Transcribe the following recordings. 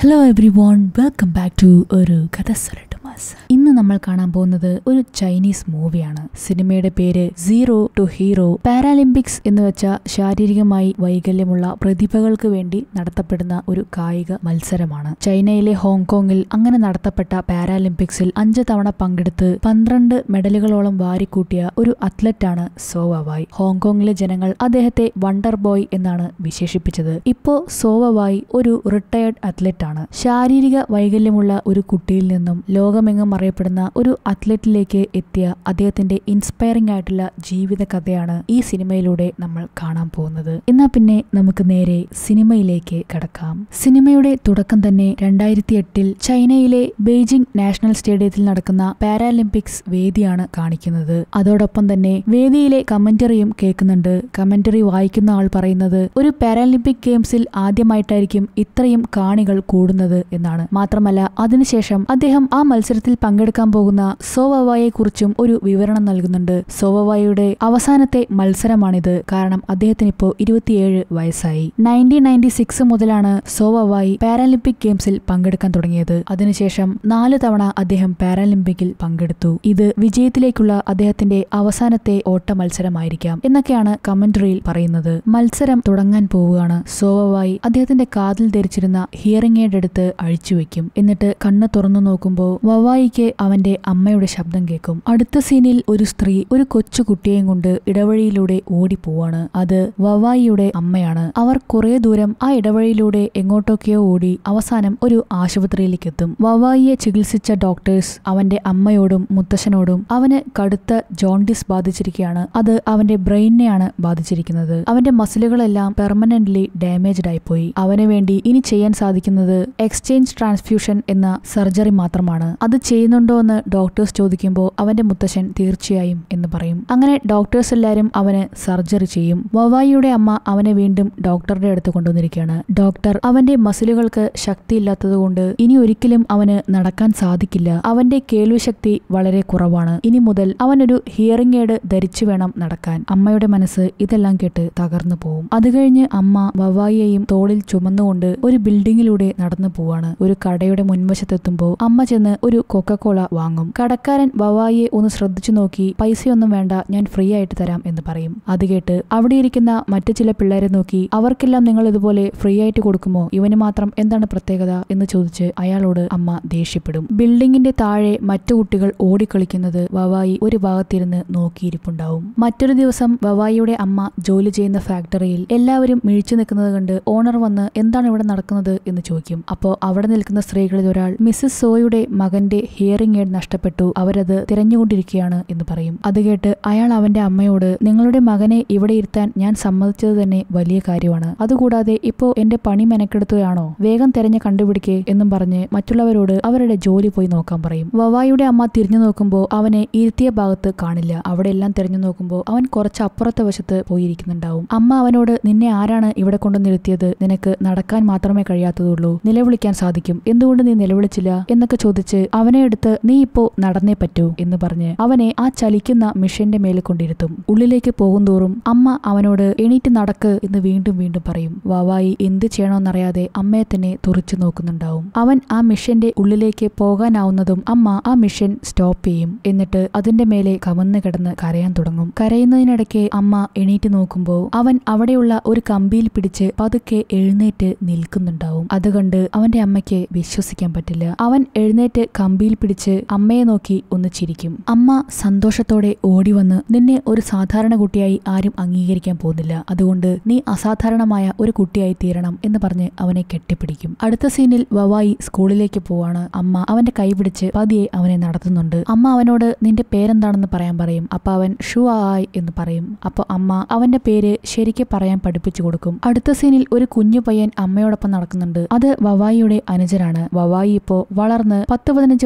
hello everyone welcome back to ഒരു കഥ സൊല്ലട്ട് mass ഇന്ന് നമ്മൾ കാണാൻ പോകുന്നത് ഒരു ചൈനീസ് മൂവിയാണ് സിനിമയുടെ പേര് സീറോ ടു ഹീറോ പാരാലിമ്പിക്സ് എന്ന് വെച്ച ശാരീരികമായി വൈകല്യമുള്ള പ്രതിഭകൾക്ക് വേണ്ടി നടത്തപ്പെടുന്ന ഒരു കായിക മത്സരമാണ് ചൈനയിലെ ഹോങ്കോങ്ങിൽ അങ്ങനെ നടത്തപ്പെട്ട പാരാലിമ്പിക്സിൽ അഞ്ച് തവണ പങ്കെടുത്ത് പന്ത്രണ്ട് മെഡലുകളോളം വാരിക്കൂട്ടിയ ഒരു അത്ലറ്റാണ് സോവവായ് ഹോങ്കോങ്ങിലെ ജനങ്ങൾ അദ്ദേഹത്തെ വണ്ടർ ബോയ് എന്നാണ് വിശേഷിപ്പിച്ചത് ഇപ്പോ സോവവായ് ഒരു റിട്ടയർഡ് അത്ലറ്റ് ആണ് ശാരീരിക വൈകല്യമുള്ള ഒരു കുട്ടിയിൽ നിന്നും ലോകമെങ്ങും അറിയപ്പെടുന്ന ഒരു അത്ലറ്റിലേക്ക് എത്തിയ അദ്ദേഹത്തിന്റെ ഇൻസ്പയറിംഗ് ആയിട്ടുള്ള ജീവിത കഥയാണ് ഈ സിനിമയിലൂടെ നമ്മൾ കാണാൻ പോകുന്നത് എന്നാ പിന്നെ നമുക്ക് നേരെ സിനിമയിലേക്ക് കടക്കാം സിനിമയുടെ തുടക്കം തന്നെ രണ്ടായിരത്തി എട്ടിൽ ചൈനയിലെ ബെയ്ജിംഗ് നാഷണൽ സ്റ്റേഡിയത്തിൽ നടക്കുന്ന പാരാലിമ്പിക്സ് വേദിയാണ് കാണിക്കുന്നത് അതോടൊപ്പം തന്നെ വേദിയിലെ കമന്ററിയും കേൾക്കുന്നുണ്ട് കമന്ററി വായിക്കുന്ന ആൾ പറയുന്നത് ഒരു പാരാലിമ്പിക് ഗെയിംസിൽ ആദ്യമായിട്ടായിരിക്കും ഇത്രയും കാണികൾ കൂടുന്നത് എന്നാണ് മാത്രമല്ല അതിനുശേഷം അദ്ദേഹം ആ മത്സരത്തിൽ പങ്കെടുക്കാൻ പോകുന്ന സോവവായെ കുറിച്ചും ഒരു വിവരണം നൽകുന്നുണ്ട് സോവവായുടെ അവസാനത്തെ മത്സരമാണിത് കാരണം അദ്ദേഹത്തിന് ഇപ്പോ ഇരുപത്തിയേഴ് വയസ്സായി നയൻറ്റീൻ നയൻറ്റി സിക്സ് മുതലാണ് സോവവായി പാരാലിമ്പിക് ഗെയിംസിൽ പങ്കെടുക്കാൻ തുടങ്ങിയത് അതിനുശേഷം നാല് തവണ അദ്ദേഹം പാരാലിമ്പിക്കിൽ പങ്കെടുത്തു ഇത് വിജയത്തിലേക്കുള്ള അദ്ദേഹത്തിന്റെ അവസാനത്തെ ഓട്ട മത്സരമായിരിക്കാം എന്നൊക്കെയാണ് കമന്ററിയിൽ പറയുന്നത് മത്സരം തുടങ്ങാൻ പോവുകയാണ് സോവവായി അദ്ദേഹത്തിന്റെ കാതിൽ ധരിച്ചിരുന്ന ഹിയറിംഗ് എയ്ഡ് എടുത്ത് അഴിച്ചുവെക്കും എന്നിട്ട് കണ്ണ് തുറന്നു നോക്കുമ്പോൾ വവായിക്ക് അവന്റെ അമ്മയുടെ ശബ്ദം കേൾക്കും അടുത്ത സീനിൽ ഒരു സ്ത്രീ ഒരു കൊച്ചു കുട്ടിയെയും കൊണ്ട് ഇടവഴിയിലൂടെ ഓടിപ്പോവാണ് അത് വവായിയുടെ അമ്മയാണ് അവർ കുറെ ദൂരം ആ ഇടവഴിയിലൂടെ എങ്ങോട്ടൊക്കെയോ ഓടി അവസാനം ഒരു ആശുപത്രിയിലേക്ക് എത്തും വവായിയെ ചികിത്സിച്ച ഡോക്ടേഴ്സ് അവന്റെ അമ്മയോടും മുത്തശ്ശനോടും അവന് കടുത്ത ജോണ്ടിസ് ബാധിച്ചിരിക്കുകയാണ് അത് അവന്റെ ബ്രെയിനെയാണ് ബാധിച്ചിരിക്കുന്നത് അവന്റെ മസിലുകളെല്ലാം പെർമനന്റ്ലി ഡാമേജ്ഡ് ആയിപ്പോയി അവന് വേണ്ടി ഇനി ചെയ്യാൻ സാധിക്കുന്നത് എക്സ്ചേഞ്ച് ട്രാൻസ്ഫ്യൂഷൻ എന്ന സർജറി മാത്രമാണ് അത് ചെയ്യുന്നുണ്ടോ എന്ന് ഡോക്ടേഴ്സ് ചോദിക്കുമ്പോൾ അവന്റെ മുത്തശ്ശൻ തീർച്ചയായും എന്ന് പറയും അങ്ങനെ ഡോക്ടേഴ്സ് എല്ലാവരും അവന് സർജറി ചെയ്യും വവായിയുടെ അമ്മ അവനെ വീണ്ടും ഡോക്ടറുടെ അടുത്ത് കൊണ്ടുവന്നിരിക്കുകയാണ് ഡോക്ടർ അവന്റെ മസിലുകൾക്ക് ശക്തിയില്ലാത്തതുകൊണ്ട് ഇനി ഒരിക്കലും അവന് നടക്കാൻ സാധിക്കില്ല അവന്റെ കേൾവിശക്തി വളരെ കുറവാണ് ഇനി മുതൽ അവനൊരു ഹിയറിംഗ് എയ്ഡ് ധരിച്ചു വേണം നടക്കാൻ അമ്മയുടെ മനസ്സ് ഇതെല്ലാം കേട്ട് തകർന്നു പോവും അത് കഴിഞ്ഞ് അമ്മ വവായിയെയും തോളിൽ ചുമന്നുകൊണ്ട് ഒരു ബിൽഡിങ്ങിലൂടെ നടന്നു പോവാണ് ഒരു കടയുടെ മുൻവശത്തെത്തുമ്പോൾ അമ്മ ചെന്ന് ഒരു കൊക്കക്കോള വാങ്ങും കടക്കാരൻ വവായിയെ ഒന്ന് ശ്രദ്ധിച്ചു നോക്കി പൈസയൊന്നും വേണ്ട ഞാൻ ഫ്രീ ആയിട്ട് തരാം എന്ന് പറയും അത് കേട്ട് അവിടെ ഇരിക്കുന്ന മറ്റു ചില പിള്ളേരെ നോക്കി അവർക്കെല്ലാം നിങ്ങൾ ഇതുപോലെ ഫ്രീ ആയിട്ട് കൊടുക്കുമോ ഇവന് മാത്രം എന്താണ് പ്രത്യേകത എന്ന് ചോദിച്ച് അയാളോട് അമ്മ ദേഷ്യപ്പെടും ബിൽഡിങ്ങിന്റെ താഴെ മറ്റു കുട്ടികൾ ഓടിക്കളിക്കുന്നത് വവായി ഒരു ഭാഗത്തിരുന്ന് നോക്കിയിരിപ്പുണ്ടാവും മറ്റൊരു ദിവസം വവായിയുടെ അമ്മ ജോലി ചെയ്യുന്ന ഫാക്ടറിയിൽ എല്ലാവരും മിഴിച്ചു നിൽക്കുന്നത് കണ്ട് ഓണർ വന്ന് എന്താണ് ഇവിടെ നടക്കുന്നത് എന്ന് ചോദിക്കും അപ്പോൾ അവിടെ നിൽക്കുന്ന സ്ത്രീകളിൽ ഒരാൾ മിസ്സസ് സോയുടെ മകന്റെ ഹിയറിംഗ് എയ്ഡ് നഷ്ടപ്പെട്ടു അവരത് തിരഞ്ഞുകൊണ്ടിരിക്കുകയാണ് എന്ന് പറയും അത് കേട്ട് അയാൾ അവന്റെ അമ്മയോട് നിങ്ങളുടെ മകനെ ഇവിടെ ഇരുത്താൻ ഞാൻ സമ്മതിച്ചത് തന്നെ വലിയ കാര്യമാണ് അതുകൂടാതെ ഇപ്പോ എന്റെ പണി മെനക്കെടുത്തുകയാണോ വേഗം തെരഞ്ഞു കണ്ടുപിടിക്കേ എന്നും പറഞ്ഞ് മറ്റുള്ളവരോട് അവരുടെ ജോലി പോയി നോക്കാൻ പറയും വവായുടെ അമ്മ തിരിഞ്ഞു നോക്കുമ്പോൾ അവനെ ഇരുത്തിയ ഭാഗത്ത് കാണില്ല അവിടെ എല്ലാം തിരഞ്ഞു നോക്കുമ്പോൾ അവൻ കുറച്ച് അപ്പുറത്തെ വശത്ത് പോയിരിക്കുന്നുണ്ടാവും അമ്മ അവനോട് നിന്നെ ആരാണ് ഇവിടെ കൊണ്ടു നിർത്തിയത് നിനക്ക് നടക്കാൻ മാത്രമേ കഴിയാത്തതുള്ളൂ നിലവിളിക്കാൻ സാധിക്കും എന്തുകൊണ്ട് നീ നിലവിളിച്ചില്ല എന്നൊക്കെ ചോദിച്ച് അവനെ എടുത്ത് നീ ഇപ്പോ നടന്നേ പറ്റൂ എന്ന് പറഞ്ഞ് അവനെ ആ ചലിക്കുന്ന മിഷന്റെ മേലെ കൊണ്ടിരുത്തും ഉള്ളിലേക്ക് പോകുന്തോറും അമ്മ അവനോട് എണീറ്റ് നടക്ക് എന്ന് വീണ്ടും വീണ്ടും പറയും വാവായി എന്ത് ചെയ്യണമെന്നറിയാതെ അമ്മയെ തന്നെ തുറച്ചു നോക്കുന്നുണ്ടാവും അവൻ ആ മിഷന്റെ ഉള്ളിലേക്ക് പോകാനാവുന്നതും അമ്മ ആ മിഷൻ സ്റ്റോപ്പ് ചെയ്യും എന്നിട്ട് അതിന്റെ മേലെ കമന്ന് കിടന്ന് കരയാൻ തുടങ്ങും കരയുന്നതിനിടയ്ക്ക് അമ്മ എണീറ്റ് നോക്കുമ്പോൾ അവൻ അവിടെയുള്ള ഒരു കമ്പിയിൽ പിടിച്ച് പതുക്കെ എഴുന്നേറ്റ് നിൽക്കുന്നുണ്ടാവും അത് കണ്ട് അവന്റെ അമ്മയ്ക്ക് വിശ്വസിക്കാൻ പറ്റില്ല അവൻ എഴുന്നേറ്റ് കമ്പിയിൽ പിടിച്ച് അമ്മയെ നോക്കി ഒന്ന് ചിരിക്കും അമ്മ സന്തോഷത്തോടെ ഓടി വന്ന് നിന്നെ ഒരു സാധാരണ കുട്ടിയായി ആരും അംഗീകരിക്കാൻ പോകുന്നില്ല അതുകൊണ്ട് നീ അസാധാരണമായ ഒരു കുട്ടിയായി തീരണം എന്ന് പറഞ്ഞ് അവനെ കെട്ടിപ്പിടിക്കും അടുത്ത സീനിൽ വവായി സ്കൂളിലേക്ക് പോവാണ് അമ്മ അവന്റെ കൈ പിടിച്ച് പതിയെ അവനെ നടത്തുന്നുണ്ട് അമ്മ അവനോട് നിന്റെ പേരെന്താണെന്ന് പറയാൻ പറയും അപ്പൊ അവൻ ഷു ആയ് എന്ന് പറയും അപ്പൊ അമ്മ അവന്റെ പേര് ശരിക്ക് പറയാൻ പഠിപ്പിച്ചു കൊടുക്കും അടുത്ത സീനിൽ ഒരു കുഞ്ഞു പയ്യൻ അമ്മയോടൊപ്പം നടക്കുന്നുണ്ട് അത് വവായിയുടെ അനുജനാണ് വവായി ഇപ്പോ വളർന്ന് പത്ത് പതിനഞ്ച് വയസ്സുള്ള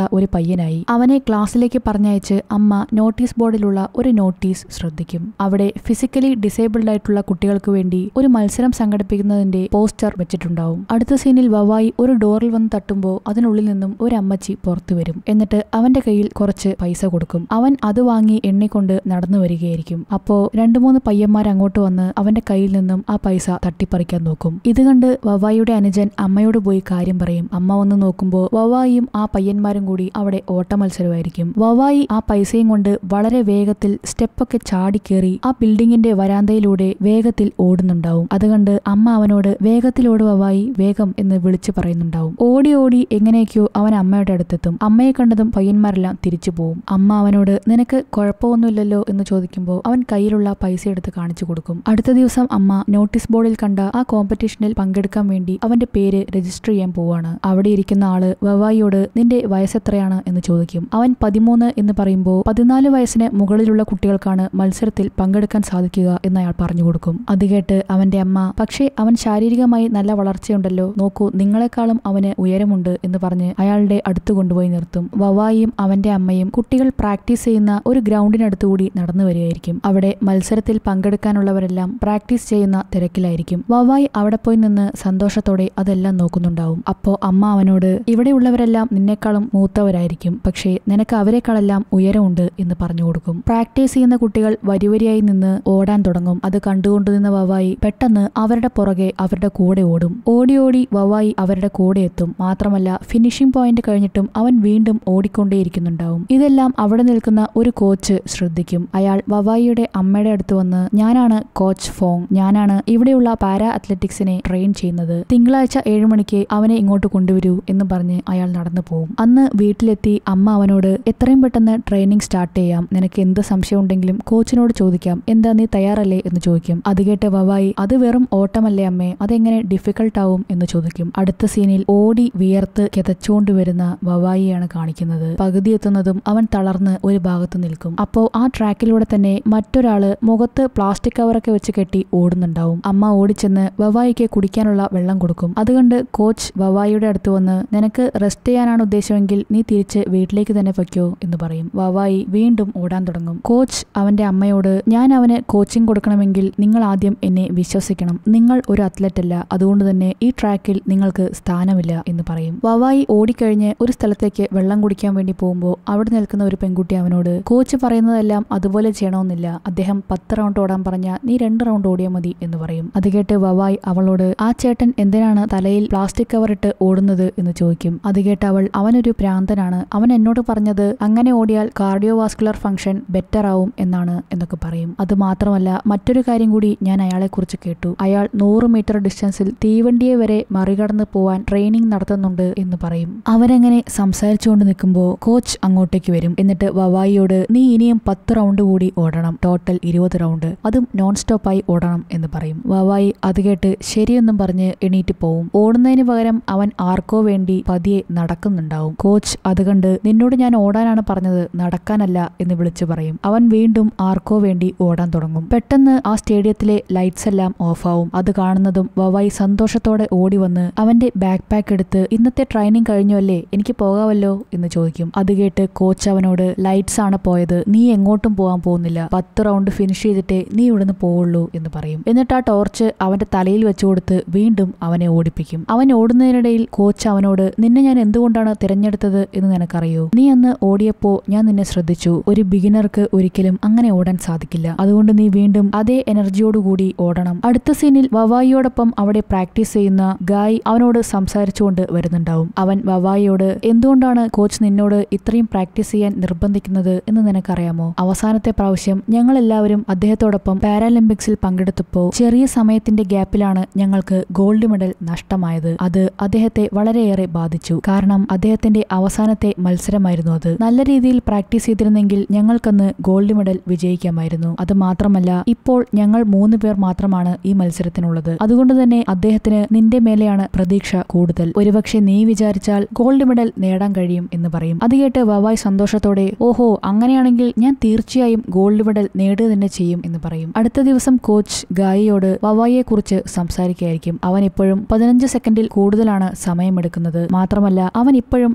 ഒരു പയ്യനായി അവനെ ക്ലാസ്സിലേക്ക് പറഞ്ഞയച്ച് അമ്മ നോട്ടീസ് ബോർഡിലുള്ള ഒരു നോട്ടീസ് ശ്രദ്ധിക്കും അവിടെ ഫിസിക്കലി ഡിസേബിൾഡ് ആയിട്ടുള്ള കുട്ടികൾക്ക് വേണ്ടി ഒരു മത്സരം സംഘടിപ്പിക്കുന്നതിന്റെ പോസ്റ്റർ വെച്ചിട്ടുണ്ടാവും അടുത്ത സീനിൽ വവായി ഒരു ഡോറിൽ വന്ന് തട്ടുമ്പോൾ അതിനുള്ളിൽ നിന്നും ഒരു അമ്മച്ചി പുറത്തു വരും എന്നിട്ട് അവന്റെ കയ്യിൽ കുറച്ച് പൈസ കൊടുക്കും അവൻ അത് വാങ്ങി എണ്ണിക്കൊണ്ട് നടന്നു വരികയായിരിക്കും അപ്പോ രണ്ടു മൂന്ന് പയ്യന്മാർ അങ്ങോട്ട് വന്ന് അവന്റെ കയ്യിൽ നിന്നും ആ പൈസ തട്ടിപ്പറിക്കാൻ നോക്കും ഇത് കണ്ട് വവായിയുടെ അനുജൻ അമ്മയോട് പോയി കാര്യം പറയും അമ്മ വന്ന് നോക്കുമ്പോൾ വവായിയും ആ പയ്യന്മാരും കൂടി അവിടെ ഓട്ട മത്സരമായിരിക്കും വവായി ആ പൈസയും കൊണ്ട് വളരെ വേഗത്തിൽ സ്റ്റെപ്പൊക്കെ ചാടിക്കേറി ആ ബിൽഡിങ്ങിന്റെ വരാന്തയിലൂടെ വേഗത്തിൽ ഓടുന്നുണ്ടാവും അത് കണ്ട് അമ്മ അവനോട് വേഗത്തിൽ ഓട് വവായി വേഗം എന്ന് വിളിച്ചു പറയുന്നുണ്ടാവും ഓടി ഓടി എങ്ങനെയൊക്കെയോ അവൻ അമ്മയുടെ അടുത്തെത്തും അമ്മയെ കണ്ടതും പയ്യന്മാരെല്ലാം തിരിച്ചു പോവും അമ്മ അവനോട് നിനക്ക് കുഴപ്പമൊന്നുമില്ലല്ലോ എന്ന് ചോദിക്കുമ്പോൾ അവൻ കയ്യിലുള്ള പൈസ എടുത്ത് കാണിച്ചു കൊടുക്കും അടുത്ത ദിവസം അമ്മ നോട്ടീസ് ബോർഡിൽ കണ്ട ആ കോമ്പറ്റീഷനിൽ പങ്കെടുക്കാൻ വേണ്ടി അവന്റെ പേര് രജിസ്റ്റർ ചെയ്യാൻ പോവാണ് അവിടെ ഇരിക്കുന്ന ആള് വവായിയോട് നിന്റെ വയസ്സെത്രയാണ് എന്ന് ചോദിക്കും അവൻ പതിമൂന്ന് എന്ന് പറയുമ്പോൾ പതിനാല് വയസ്സിന് മുകളിലുള്ള കുട്ടികൾക്കാണ് മത്സരത്തിൽ പങ്കെടുക്കാൻ സാധിക്കുക എന്ന് അയാൾ പറഞ്ഞു കൊടുക്കും അത് കേട്ട് അവന്റെ അമ്മ പക്ഷേ അവൻ ശാരീരികമായി നല്ല വളർച്ചയുണ്ടല്ലോ നോക്കൂ നിങ്ങളെക്കാളും അവന് ഉയരമുണ്ട് എന്ന് പറഞ്ഞ് അയാളുടെ അടുത്ത് കൊണ്ടുപോയി നിർത്തും വവായിയും അവന്റെ അമ്മയും കുട്ടികൾ പ്രാക്ടീസ് ചെയ്യുന്ന ഒരു ഗ്രൗണ്ടിനടുത്തുകൂടി നടന്നു വരികയായിരിക്കും അവിടെ മത്സരത്തിൽ പങ്കെടുക്കാനുള്ളവരെല്ലാം പ്രാക്ടീസ് ചെയ്യുന്ന തിരക്കിലായിരിക്കും വവായി അവിടെ പോയി നിന്ന് സന്തോഷത്തോടെ അതെല്ലാം നോക്കുന്നുണ്ടാവും അപ്പോ അമ്മ അവനോട് ഇവിടെയുള്ളവരെല്ലാം നിന്നേക്കാളും മൂത്തവരായിരിക്കും പക്ഷേ നിനക്ക് അവരെക്കാളെല്ലാം ഉയരമുണ്ട് എന്ന് പറഞ്ഞു കൊടുക്കും പ്രാക്ടീസ് ചെയ്യുന്ന കുട്ടികൾ വരിവരിയായി നിന്ന് ഓടാൻ തുടങ്ങും അത് കണ്ടുകൊണ്ടു നിന്ന വവായി പെട്ടെന്ന് അവരുടെ പുറകെ അവരുടെ കൂടെ ഓടും ഓടി ഓടി വവായി അവരുടെ കൂടെ എത്തും മാത്രമല്ല ഫിനിഷിംഗ് പോയിന്റ് കഴിഞ്ഞിട്ടും അവൻ വീണ്ടും ഓടിക്കൊണ്ടേയിരിക്കുന്നുണ്ടാവും ഇതെല്ലാം അവിടെ നിൽക്കുന്ന ഒരു കോച്ച് ശ്രദ്ധിക്കും അയാൾ വവായിയുടെ അമ്മയുടെ അടുത്ത് വന്ന് ഞാനാണ് കോച്ച് ഫോങ് ഞാനാണ് ഇവിടെയുള്ള പാരാ അത്ലറ്റിക്സിനെ ട്രെയിൻ ചെയ്യുന്നത് തിങ്കളാഴ്ച ഏഴു മണിക്ക് അവനെ ഇങ്ങോട്ട് കൊണ്ടുവരൂ എന്ന് പറഞ്ഞ് അയാൾ നടന്നു പോകും അന്ന് വീട്ടിലെത്തി അമ്മ അവനോട് എത്രയും പെട്ടെന്ന് ട്രെയിനിങ് സ്റ്റാർട്ട് ചെയ്യാം നിനക്ക് എന്ത് സംശയം ഉണ്ടെങ്കിലും കോച്ചിനോട് ചോദിക്കാം എന്താ നീ തയ്യാറല്ലേ എന്ന് ചോദിക്കും അത് കേട്ട് വവായി അത് വെറും ഓട്ടമല്ലേ അമ്മേ അതെങ്ങനെ ഡിഫിക്കൾട്ട് ആവും എന്ന് ചോദിക്കും അടുത്ത സീനിൽ ഓടി വിയർത്ത് കിതച്ചുകൊണ്ട് വരുന്ന വവായിയാണ് കാണിക്കുന്നത് പകുതി എത്തുന്നതും അവൻ തളർന്ന് ഒരു ഭാഗത്ത് നിൽക്കും അപ്പോ ആ ട്രാക്കിലൂടെ തന്നെ മറ്റൊരാള് മുഖത്ത് പ്ലാസ്റ്റിക് കവറൊക്കെ വെച്ച് കെട്ടി ഓടുന്നുണ്ടാവും അമ്മ ഓടിച്ചെന്ന് വവായിക്ക് കുടിക്കാനുള്ള വെള്ളം കൊടുക്കും അതുകൊണ്ട് കോച്ച് വവായിയുടെ അടുത്ത് വന്ന് നിനക്ക് റെസ്റ്റ് ചെയ്യാനാണ് ഉദ്ദേശമെങ്കിൽ നീ തിരിച്ച് വീട്ടിലേക്ക് തന്നെ വയ്ക്കോ എന്ന് പറയും വവായി വീണ്ടും ഓടാൻ തുടങ്ങും കോച്ച് അവന്റെ അമ്മയോട് ഞാൻ അവന് കോച്ചിങ് കൊടുക്കണമെങ്കിൽ നിങ്ങൾ ആദ്യം എന്നെ വിശ്വസിക്കണം നിങ്ങൾ ഒരു അത്ലറ്റ് അല്ല അതുകൊണ്ട് തന്നെ ഈ ട്രാക്കിൽ നിങ്ങൾക്ക് സ്ഥാനമില്ല എന്ന് പറയും വവായി ഓടിക്കഴിഞ്ഞ് ഒരു സ്ഥലത്തേക്ക് വെള്ളം കുടിക്കാൻ വേണ്ടി പോകുമ്പോൾ അവിടെ നിൽക്കുന്ന ഒരു പെൺകുട്ടി അവനോട് കോച്ച് പറയുന്നതെല്ലാം അതുപോലെ ചെയ്യണമെന്നില്ല അദ്ദേഹം പത്ത് റൗണ്ട് ഓടാൻ പറഞ്ഞാൽ നീ രണ്ട് റൗണ്ട് ഓടിയാൽ മതി എന്ന് പറയും അത് കേട്ട് വവായി അവളോട് ആ ചേട്ടൻ എന്തിനാണ് തലയിൽ പ്ലാസ്റ്റിക് കവർ ഇട്ട് ഓടുന്നത് എന്ന് ചോദിക്കും അത് കേട്ട് അവൾ അവനൊരു ഭ്രാന്തനാണ് അവൻ എന്നോട് പറഞ്ഞത് അങ്ങനെ ഓടിയാൽ കാർഡിയോവാസ്കുലർ ഫംഗ്ഷൻ ബെറ്റർ ആവും എന്നാണ് എന്നൊക്കെ പറയും അത് മാത്രമല്ല മറ്റൊരു കാര്യം കൂടി ഞാൻ അയാളെ കുറിച്ച് കേട്ടു അയാൾ നൂറ് മീറ്റർ ഡിസ്റ്റൻസിൽ തീവണ്ടിയെ വരെ മറികടന്ന് പോവാൻ ട്രെയിനിങ് നടത്തുന്നുണ്ട് എന്ന് പറയും അവരങ്ങനെ സംസാരിച്ചുകൊണ്ട് നിൽക്കുമ്പോൾ കോച്ച് അങ്ങോട്ടേക്ക് വരും എന്നിട്ട് വവായിയോട് നീ ഇനിയും പത്ത് റൗണ്ട് കൂടി ഓടണം ടോട്ടൽ ഇരുപത് റൗണ്ട് അതും നോൺ സ്റ്റോപ്പായി ഓടണം എന്ന് പറയും വവായി അത് കേട്ട് ശരിയെന്നും പറഞ്ഞ് എണീറ്റ് പോവും ഓടുന്നതിന് പകരം അവൻ ആർക്കോ വേണ്ടി പതിയെ നടക്കുന്നുണ്ടാവും കോച്ച് അത് കണ്ട് നിന്നോട് ഞാൻ ഓടാനാണ് പറഞ്ഞത് നടക്കാനല്ല എന്ന് വിളിച്ചു പറയും അവൻ വീണ്ടും ആർക്കോ വേണ്ടി ഓടാൻ തുടങ്ങും പെട്ടെന്ന് ആ സ്റ്റേഡിയത്തിലെ ലൈറ്റ്സ് എല്ലാം ഓഫാവും അത് കാണുന്നതും വവായി സന്തോഷത്തോടെ ഓടി വന്ന് അവന്റെ ബാക്ക് പാക്ക് എടുത്ത് ഇന്നത്തെ ട്രെയിനിങ് കഴിഞ്ഞു അല്ലേ എനിക്ക് പോകാമല്ലോ എന്ന് ചോദിക്കും അത് കേട്ട് കോച്ച് അവനോട് ലൈറ്റ്സ് ആണ് പോയത് നീ എങ്ങോട്ടും പോകാൻ പോകുന്നില്ല പത്ത് റൗണ്ട് ഫിനിഷ് ചെയ്തിട്ടേ നീ ഇവിടുന്ന് പോവുള്ളൂ എന്ന് പറയും എന്നിട്ട് ആ ടോർച്ച് അവന്റെ തലയിൽ വെച്ചു കൊടുത്ത് വീണ്ടും അവനെ ഓടിപ്പിക്കും അവൻ ഓടുന്നതിനിടയിൽ കോച്ച് അവനോട് നിന്നെ ഞാൻ എന്തുകൊണ്ടാണ് തിരഞ്ഞെടുത്തത് എന്ന് നിനക്കറിയോ നീ അന്ന് ഓടിയപ്പോ ഞാൻ നിന്നെ ശ്രദ്ധിച്ചു ഒരു ബിഗിനർക്ക് ഒരിക്കലും അങ്ങനെ ഓടാൻ സാധിക്കില്ല അതുകൊണ്ട് നീ വീണ്ടും അതേ എനർജിയോടുകൂടി ഓടണം അടുത്ത സീനിൽ വവായിയോടൊപ്പം അവിടെ പ്രാക്ടീസ് ചെയ്യുന്ന ഗായ് അവനോട് സംസാരിച്ചുകൊണ്ട് വരുന്നുണ്ടാവും അവൻ വവായിയോട് എന്തുകൊണ്ടാണ് കോച്ച് നിന്നോട് ഇത്രയും പ്രാക്ടീസ് ചെയ്യാൻ നിർബന്ധിക്കുന്നത് എന്ന് നിനക്കറിയാമോ അവസാനത്തെ പ്രാവശ്യം ഞങ്ങൾ എല്ലാവരും അദ്ദേഹത്തോടൊപ്പം പാരാലിമ്പിക്സിൽ പങ്കെടുത്തപ്പോൾ ചെറിയ സമയത്തിന്റെ ഗ്യാപ്പിലാണ് ഞങ്ങൾക്ക് ഗോൾഡ് മെഡൽ നഷ്ടമായത് അത് അദ്ദേഹത്തെ വളരെയേറെ ബാധിച്ചു കാരണം അദ്ദേഹത്തിന്റെ അവസാനത്തെ മത്സരമായിരുന്നു അത് നല്ല രീതിയിൽ പ്രാക്ടീസ് ചെയ്തിരുന്നെങ്കിൽ ഞങ്ങൾക്കന്ന് ഗോൾഡ് മെഡൽ വിജയിക്കാമായിരുന്നു അത് മാത്രമല്ല ഇപ്പോൾ ഞങ്ങൾ മൂന്ന് പേർ മാത്രമാണ് ഈ മത്സരത്തിനുള്ളത് അതുകൊണ്ട് തന്നെ അദ്ദേഹത്തിന് നിന്റെ മേലെയാണ് പ്രതീക്ഷ കൂടുതൽ ഒരുപക്ഷെ നീ വിചാരിച്ചാൽ ഗോൾഡ് മെഡൽ നേടാൻ കഴിയും എന്ന് പറയും അത് കേട്ട് വവായ് സന്തോഷത്തോടെ ഓഹോ അങ്ങനെയാണെങ്കിൽ ഞാൻ തീർച്ചയായും ഗോൾഡ് മെഡൽ നേടുക തന്നെ ചെയ്യും എന്ന് പറയും അടുത്ത ദിവസം കോച്ച് ഗായിയോട് വവായിയെ കുറിച്ച് സംസാരിക്കുകയായിരിക്കും അവൻ ഇപ്പോഴും പതിനഞ്ച് സെക്കൻഡിൽ കൂടുതലാണ് സമയമെടുക്കുന്നത് മാത്രമല്ല അവൻ ഇപ്പോഴും തീരെ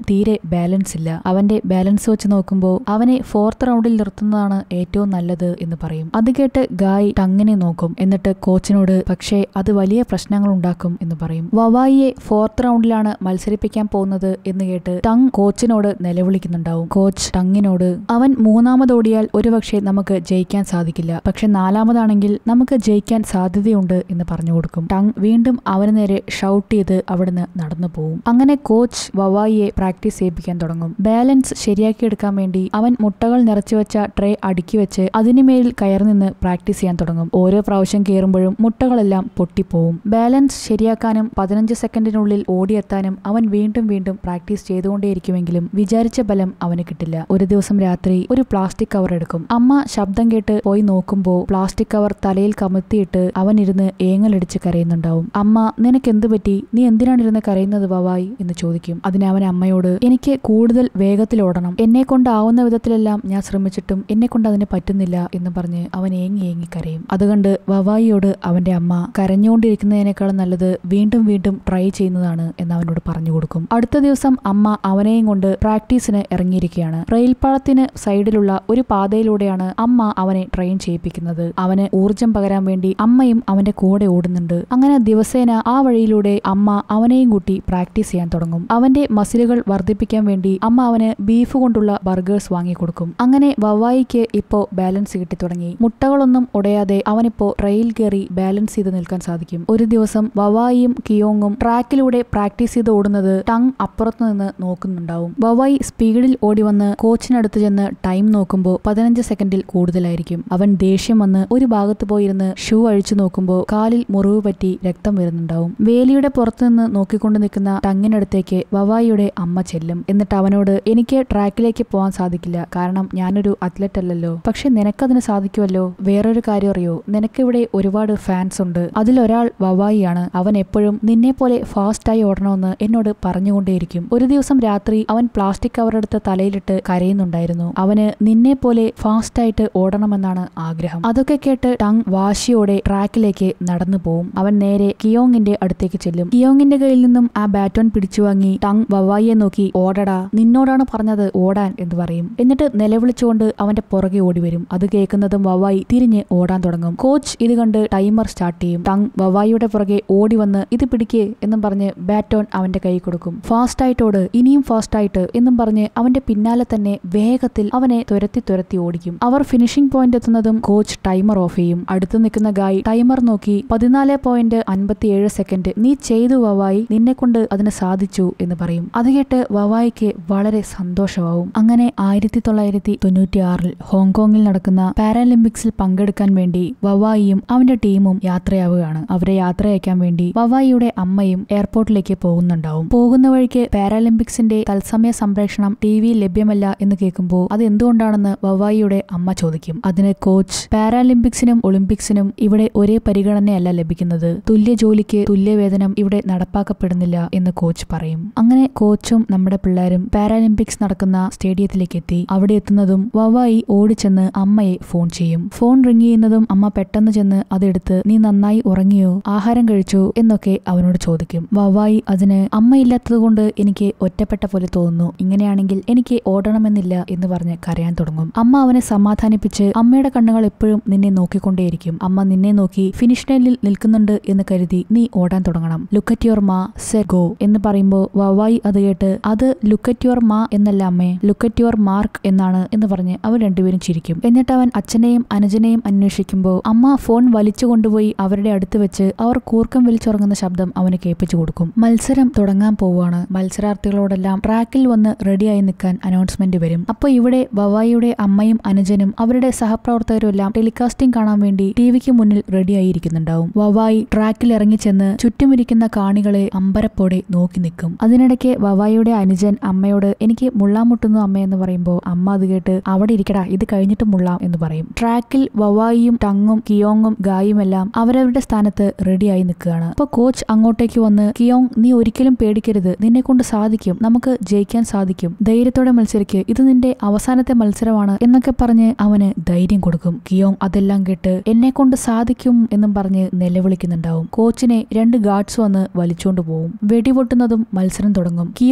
ബാലൻസ് ഇല്ല അവന്റെ ബാലൻസ് വെച്ച് നോക്കുമ്പോൾ അവനെ ഫോർത്ത് റൗണ്ടിൽ നിർത്തുന്നതാണ് ഏറ്റവും നല്ലത് എന്ന് പറയും അത് കേട്ട് ഗായ് ടങ്ങിനെ നോക്കും എന്നിട്ട് കോച്ചിനോട് പക്ഷേ അത് വലിയ പ്രശ്നങ്ങൾ ഉണ്ടാക്കും എന്ന് പറയും വവായിയെ ഫോർത്ത് റൗണ്ടിലാണ് മത്സരിപ്പിക്കാൻ പോകുന്നത് എന്ന് കേട്ട് ടങ് കോച്ചിനോട് നിലവിളിക്കുന്നുണ്ടാവും കോച്ച് ടങ്ങിനോട് അവൻ മൂന്നാമതോടിയാൽ ഒരുപക്ഷെ നമുക്ക് ജയിക്കാൻ സാധിക്കില്ല പക്ഷെ നാലാമതാണെങ്കിൽ നമുക്ക് ജയിക്കാൻ സാധ്യതയുണ്ട് എന്ന് പറഞ്ഞു കൊടുക്കും ടങ് വീണ്ടും അവന് നേരെ ഷൗട്ട് ചെയ്ത് അവിടുന്ന് നടന്നു പോകും അങ്ങനെ കോച്ച് വവായിയെ പ്രാക്ടീസ് ചെയ്യിപ്പിക്കാൻ തുടങ്ങും ബാലൻസ് ശരിയാക്കിയെടുക്കാൻ വേണ്ടി അവൻ മുട്ടകൾ നിറച്ചു വെച്ച ട്രേ അടുക്കി വെച്ച് അതിനുമേൽ കയറി നിന്ന് പ്രാക്ടീസ് ചെയ്യാൻ തുടങ്ങും ഓരോ പ്രാവശ്യം കയറുമ്പോഴും മുട്ടകളെല്ലാം പൊട്ടിപ്പോവും ബാലൻസ് ശരിയാക്കാനും പതിനഞ്ച് സെക്കൻഡിനുള്ളിൽ ഓടിയെത്താനും അവൻ വീണ്ടും വീണ്ടും പ്രാക്ടീസ് ചെയ്തുകൊണ്ടേയിരിക്കുമെങ്കിലും വിചാരിച്ച ബലം അവന് കിട്ടില്ല ഒരു ദിവസം രാത്രി ഒരു പ്ലാസ്റ്റിക് കവർ എടുക്കും അമ്മ ശബ്ദം കേട്ട് പോയി നോക്കുമ്പോൾ പ്ലാസ്റ്റിക് കവർ തലയിൽ കമത്തിയിട്ട് അവൻ ഇരുന്ന് ഏങ്ങലടിച്ച് കരയുന്നുണ്ടാവും അമ്മ നിനക്ക് എന്ത് പറ്റി നീ എന്തിനാണ് ഇരുന്ന് കരയുന്നത് വവായി എന്ന് ചോദിക്കും അതിന് അവൻ അമ്മയോട് എനിക്ക് കൂടുതൽ വേഗത്തിൽ ഓടണം എന്നെ കൊണ്ടാവുന്ന വിധത്തിലെല്ലാം ഞാൻ ശ്രമിച്ചിട്ടും എന്നെ കൊണ്ട് അതിന് പറ്റുന്നില്ല എന്ന് പറഞ്ഞ് അവൻ ഏങ്ങി ഏങ്ങി കരയും അതുകൊണ്ട് വവായിയോട് അവന്റെ അമ്മ കരഞ്ഞുകൊണ്ടിരിക്കുന്നതിനേക്കാളും നല്ലത് വീണ്ടും വീണ്ടും ട്രൈ ചെയ്യുന്നതാണ് എന്ന് അവനോട് പറഞ്ഞു കൊടുക്കും അടുത്ത ദിവസം അമ്മ അവനെയും കൊണ്ട് പ്രാക്ടീസിന് ഇറങ്ങിയിരിക്കുകയാണ് റെയിൽപാളത്തിന് സൈഡിലുള്ള ഒരു പാതയിലൂടെയാണ് അമ്മ അവനെ ട്രെയിൻ ചെയ്യിപ്പിക്കുന്നത് അവന് ഊർജം പകരാൻ വേണ്ടി അമ്മയും അവന്റെ കൂടെ ഓടുന്നുണ്ട് അങ്ങനെ ദിവസേന ആ വഴിയിലൂടെ അമ്മ അവനെയും കൂട്ടി പ്രാക്ടീസ് ചെയ്യാൻ തുടങ്ങും അവന്റെ മസിലുകൾ വർദ്ധിപ്പിക്കാൻ വേണ്ടി അമ്മ അവന് ബീഫ് കൊണ്ടുള്ള ബർഗേഴ്സ് വാങ്ങിക്കൊടുക്കും അങ്ങനെ വവായിക്ക് ഇപ്പോ ബാലൻസ് കിട്ടി തുടങ്ങി മുട്ടകളൊന്നും ഉടയാതെ അവനിപ്പോ ട്രെയിൽ കയറി ബാലൻസ് ചെയ്ത് നിൽക്കാൻ സാധിക്കും ഒരു ദിവസം വവായിയും കിയോങ്ങും ട്രാക്കിലൂടെ പ്രാക്ടീസ് ചെയ്ത് ഓടുന്നത് ടങ് അപ്പുറത്തു നിന്ന് നോക്കുന്നുണ്ടാവും വവായി സ്പീഡിൽ ഓടി വന്ന് കോച്ചിനടുത്ത് ചെന്ന് ടൈം നോക്കുമ്പോൾ പതിനഞ്ച് സെക്കൻഡിൽ കൂടുതലായിരിക്കും അവൻ ദേഷ്യം വന്ന് ഒരു ഭാഗത്ത് പോയിരുന്ന് ഷൂ അഴിച്ചു നോക്കുമ്പോൾ കാലിൽ മുറിവ് പറ്റി രക്തം വരുന്നുണ്ടാവും വേലിയുടെ പുറത്തുനിന്ന് നോക്കിക്കൊണ്ട് നിൽക്കുന്ന ടങ്ങിനടുത്തേക്ക് വവായിയുടെ അമ്മ ചെല്ലും എന്നിട്ട് അവനോട് എനിക്ക് ട്രാക്കിലേക്ക് പോകാൻ സാധിക്കില്ല കാരണം ഞാനൊരു അത്ലറ്റ് അല്ലല്ലോ പക്ഷെ നിനക്കതിന് സാധിക്കുമല്ലോ വേറൊരു കാര്യം അറിയോ നിനക്കിവിടെ ഒരുപാട് ഫാൻസ് ഉണ്ട് അതിലൊരാൾ വവായിയാണ് അവൻ എപ്പോഴും നിന്നെ പോലെ ഫാസ്റ്റായി ഓടണമെന്ന് എന്നോട് പറഞ്ഞുകൊണ്ടേയിരിക്കും ഒരു ദിവസം രാത്രി അവൻ പ്ലാസ്റ്റിക് കവർ എടുത്ത് തലയിലിട്ട് കരയുന്നുണ്ടായിരുന്നു അവന് നിന്നെ പോലെ ഫാസ്റ്റായിട്ട് ഓടണമെന്നാണ് ആഗ്രഹം അതൊക്കെ കേട്ട് ടങ് വാശിയോടെ ട്രാക്കിലേക്ക് നടന്നു പോവും അവൻ നേരെ കിയോങ്ങിന്റെ അടുത്തേക്ക് ചെല്ലും കിയോങ്ങിന്റെ കയ്യിൽ നിന്നും ആ ബാറ്റോൺ പിടിച്ചു വാങ്ങി ടങ് വവായിയെ നോക്കി ഓടടാ നിന്നോടാണ് പറഞ്ഞത് ഓടാൻ എന്ന് പറയും എന്നിട്ട് നിലവിളിച്ചുകൊണ്ട് അവന്റെ പുറകെ ഓടി വരും അത് കേൾക്കുന്നതും വവായി തിരിഞ്ഞ് ഓടാൻ തുടങ്ങും കോച്ച് ഇത് കണ്ട് ടൈമർ സ്റ്റാർട്ട് ചെയ്യും ടങ് വവായിയുടെ പുറകെ ഓടി വന്ന് ഇത് പിടിക്കേ എന്നും പറഞ്ഞ് ബാറ്റോൺ അവന്റെ കൈ കൊടുക്കും ഫാസ്റ്റ് ആയിട്ടോട് ഇനിയും ഫാസ്റ്റ് ആയിട്ട് എന്നും പറഞ്ഞ് അവന്റെ പിന്നാലെ തന്നെ വേഗത്തിൽ അവനെ തുരത്തി തുരത്തി ഓടിക്കും അവർ ഫിനിഷിംഗ് പോയിന്റ് എത്തുന്നതും കോച്ച് ടൈമർ ഓഫ് ചെയ്യും അടുത്ത് നിൽക്കുന്ന ഗായ് ടൈമർ നോക്കി പതിനാല് പോയിന്റ് അൻപത്തിയേഴ് സെക്കൻഡ് നീ ചെയ്തു വവായി നിന്നെ കൊണ്ട് അതിന് സാധിച്ചു എന്ന് പറയും അത് കേട്ട് വവായിക്ക് വളരെ സന്തോഷമാവും അങ്ങനെ ആയിരത്തി തൊള്ളായിരത്തി തൊണ്ണൂറ്റി ആറിൽ ഹോങ്കോങ്ങിൽ നടക്കുന്ന പാരാലിമ്പിക്സിൽ പങ്കെടുക്കാൻ വേണ്ടി വവായിയും അവന്റെ ടീമും യാത്രയാവുകയാണ് അവരെ യാത്ര അയക്കാൻ വേണ്ടി വവായിയുടെ അമ്മയും എയർപോർട്ടിലേക്ക് പോകുന്നുണ്ടാവും പോകുന്ന വഴിക്ക് പാരാലിമ്പിക്സിന്റെ തത്സമയ സംപ്രേഷണം ടി വി ലഭ്യമല്ല എന്ന് കേൾക്കുമ്പോൾ അത് എന്തുകൊണ്ടാണെന്ന് വവായിയുടെ അമ്മ ചോദിക്കും അതിന് കോച്ച് പാരാലിമ്പിക്സിനും ഒളിമ്പിക്സിനും ഇവിടെ ഒരേ പരിഗണനയല്ല ലഭിക്കുന്നത് തുല്യ ജോലിക്ക് തുല്യവേതനം ഇവിടെ നടപ്പാക്കപ്പെടുന്നില്ല എന്ന് കോച്ച് പറയും അങ്ങനെ കോച്ചും നമ്മുടെ പിള്ളേരും പാരാലിമ്പിക്സ് നടക്കുന്ന സ്റ്റേഡിയത്തിലേക്ക് എത്തി അവിടെ എത്തുന്നതും വവായി ഓടിച്ചെന്ന് അമ്മയെ ഫോൺ ചെയ്യും ഫോൺ റിങ് ചെയ്യുന്നതും അമ്മ പെട്ടെന്ന് ചെന്ന് അതെടുത്ത് നീ നന്നായി ഉറങ്ങിയോ ആഹാരം കഴിച്ചോ എന്നൊക്കെ അവനോട് ചോദിക്കും വവായി അതിന് അമ്മയില്ലാത്തതുകൊണ്ട് എനിക്ക് ഒറ്റപ്പെട്ട പോലെ തോന്നുന്നു ഇങ്ങനെയാണെങ്കിൽ എനിക്ക് ഓടണമെന്നില്ല എന്ന് പറഞ്ഞ് കരയാൻ തുടങ്ങും അമ്മ അവനെ സമാധാനിപ്പിച്ച് അമ്മയുടെ കണ്ണുകൾ എപ്പോഴും നിന്നെ നോക്കിക്കൊണ്ടേയിരിക്കും അമ്മ നിന്നെ നോക്കി ഫിനിഷ് ലൈനിൽ നിൽക്കുന്നുണ്ട് എന്ന് കരുതി നീ ഓടാൻ തുടങ്ങണം ലുക്കറ്റ് യുവർ മാ സെ ഗോ എന്ന് പറയുമ്പോൾ വവായി അത് കേട്ട് അത് ലുക്കറ്റ് യുവർ മാ എന്നല്ല അമ്മേ ലുക്കറ്റ് യുവർ മാർക്ക് എന്നാണ് എന്ന് പറഞ്ഞ് അവർ രണ്ടുപേരും ചിരിക്കും എന്നിട്ട് അവൻ അച്ഛനെയും അനുജനെയും അന്വേഷിക്കുമ്പോൾ അമ്മ ഫോൺ വലിച്ചു കൊണ്ടുപോയി അവരുടെ അടുത്ത് വെച്ച് അവർ കൂർക്കം വലിച്ചുറങ്ങുന്ന ശബ്ദം അവന് കേൾപ്പിച്ചു കൊടുക്കും മത്സരം തുടങ്ങാൻ പോവുകയാണ് മത്സരാർത്ഥികളോടെല്ലാം ട്രാക്കിൽ വന്ന് റെഡിയായി നിൽക്കാൻ അനൗൺസ്മെന്റ് വരും അപ്പോൾ ഇവിടെ വവായിയുടെ അമ്മയും അനുജനും അവരുടെ സഹപ്രവർത്തകരും എല്ലാം ടെലികാസ്റ്റിംഗ് കാണാൻ വേണ്ടി ടിവിക്ക് മുന്നിൽ റെഡിയായിരിക്കുന്നുണ്ടാവും വവായി ട്രാക്കിൽ ഇറങ്ങിച്ചെന്ന് ചുറ്റുമിരിക്കുന്ന കാണികളെ അമ്പരപ്പോടെ നോക്കി നിൽക്കും അതിനിടയ്ക്ക് വവായിയുടെ അനുജൻ അമ്മയോട് എനിക്ക് മുള്ളാൻ മുട്ടുന്നു അമ്മ എന്ന് പറയുമ്പോൾ അമ്മ അത് കേട്ട് അവിടെ ഇരിക്കടാ ഇത് കഴിഞ്ഞിട്ട് മുള്ളാം എന്ന് പറയും ട്രാക്കിൽ വവായിയും ടങ്ങും കിയോങ്ങും ഗായും എല്ലാം അവരവരുടെ സ്ഥാനത്ത് റെഡിയായി നിൽക്കുകയാണ് അപ്പൊ കോച്ച് അങ്ങോട്ടേക്ക് വന്ന് കിയോങ് നീ ഒരിക്കലും പേടിക്കരുത് നിന്നെ കൊണ്ട് സാധിക്കും നമുക്ക് ജയിക്കാൻ സാധിക്കും ധൈര്യത്തോടെ മത്സരിക്ക് ഇത് നിന്റെ അവസാനത്തെ മത്സരമാണ് എന്നൊക്കെ പറഞ്ഞ് അവന് ധൈര്യം കൊടുക്കും കിയോങ് അതെല്ലാം കേട്ട് എന്നെ കൊണ്ട് സാധിക്കും എന്നും പറഞ്ഞ് നിലവിളിക്കുന്നുണ്ടാവും കോച്ചിനെ രണ്ട് ഗാർഡ്സ് വന്ന് വലിച്ചുകൊണ്ട് പോവും വെടിപൊട്ടുന്നതും മത്സരം തുടങ്ങും കിയോങ് ആണ്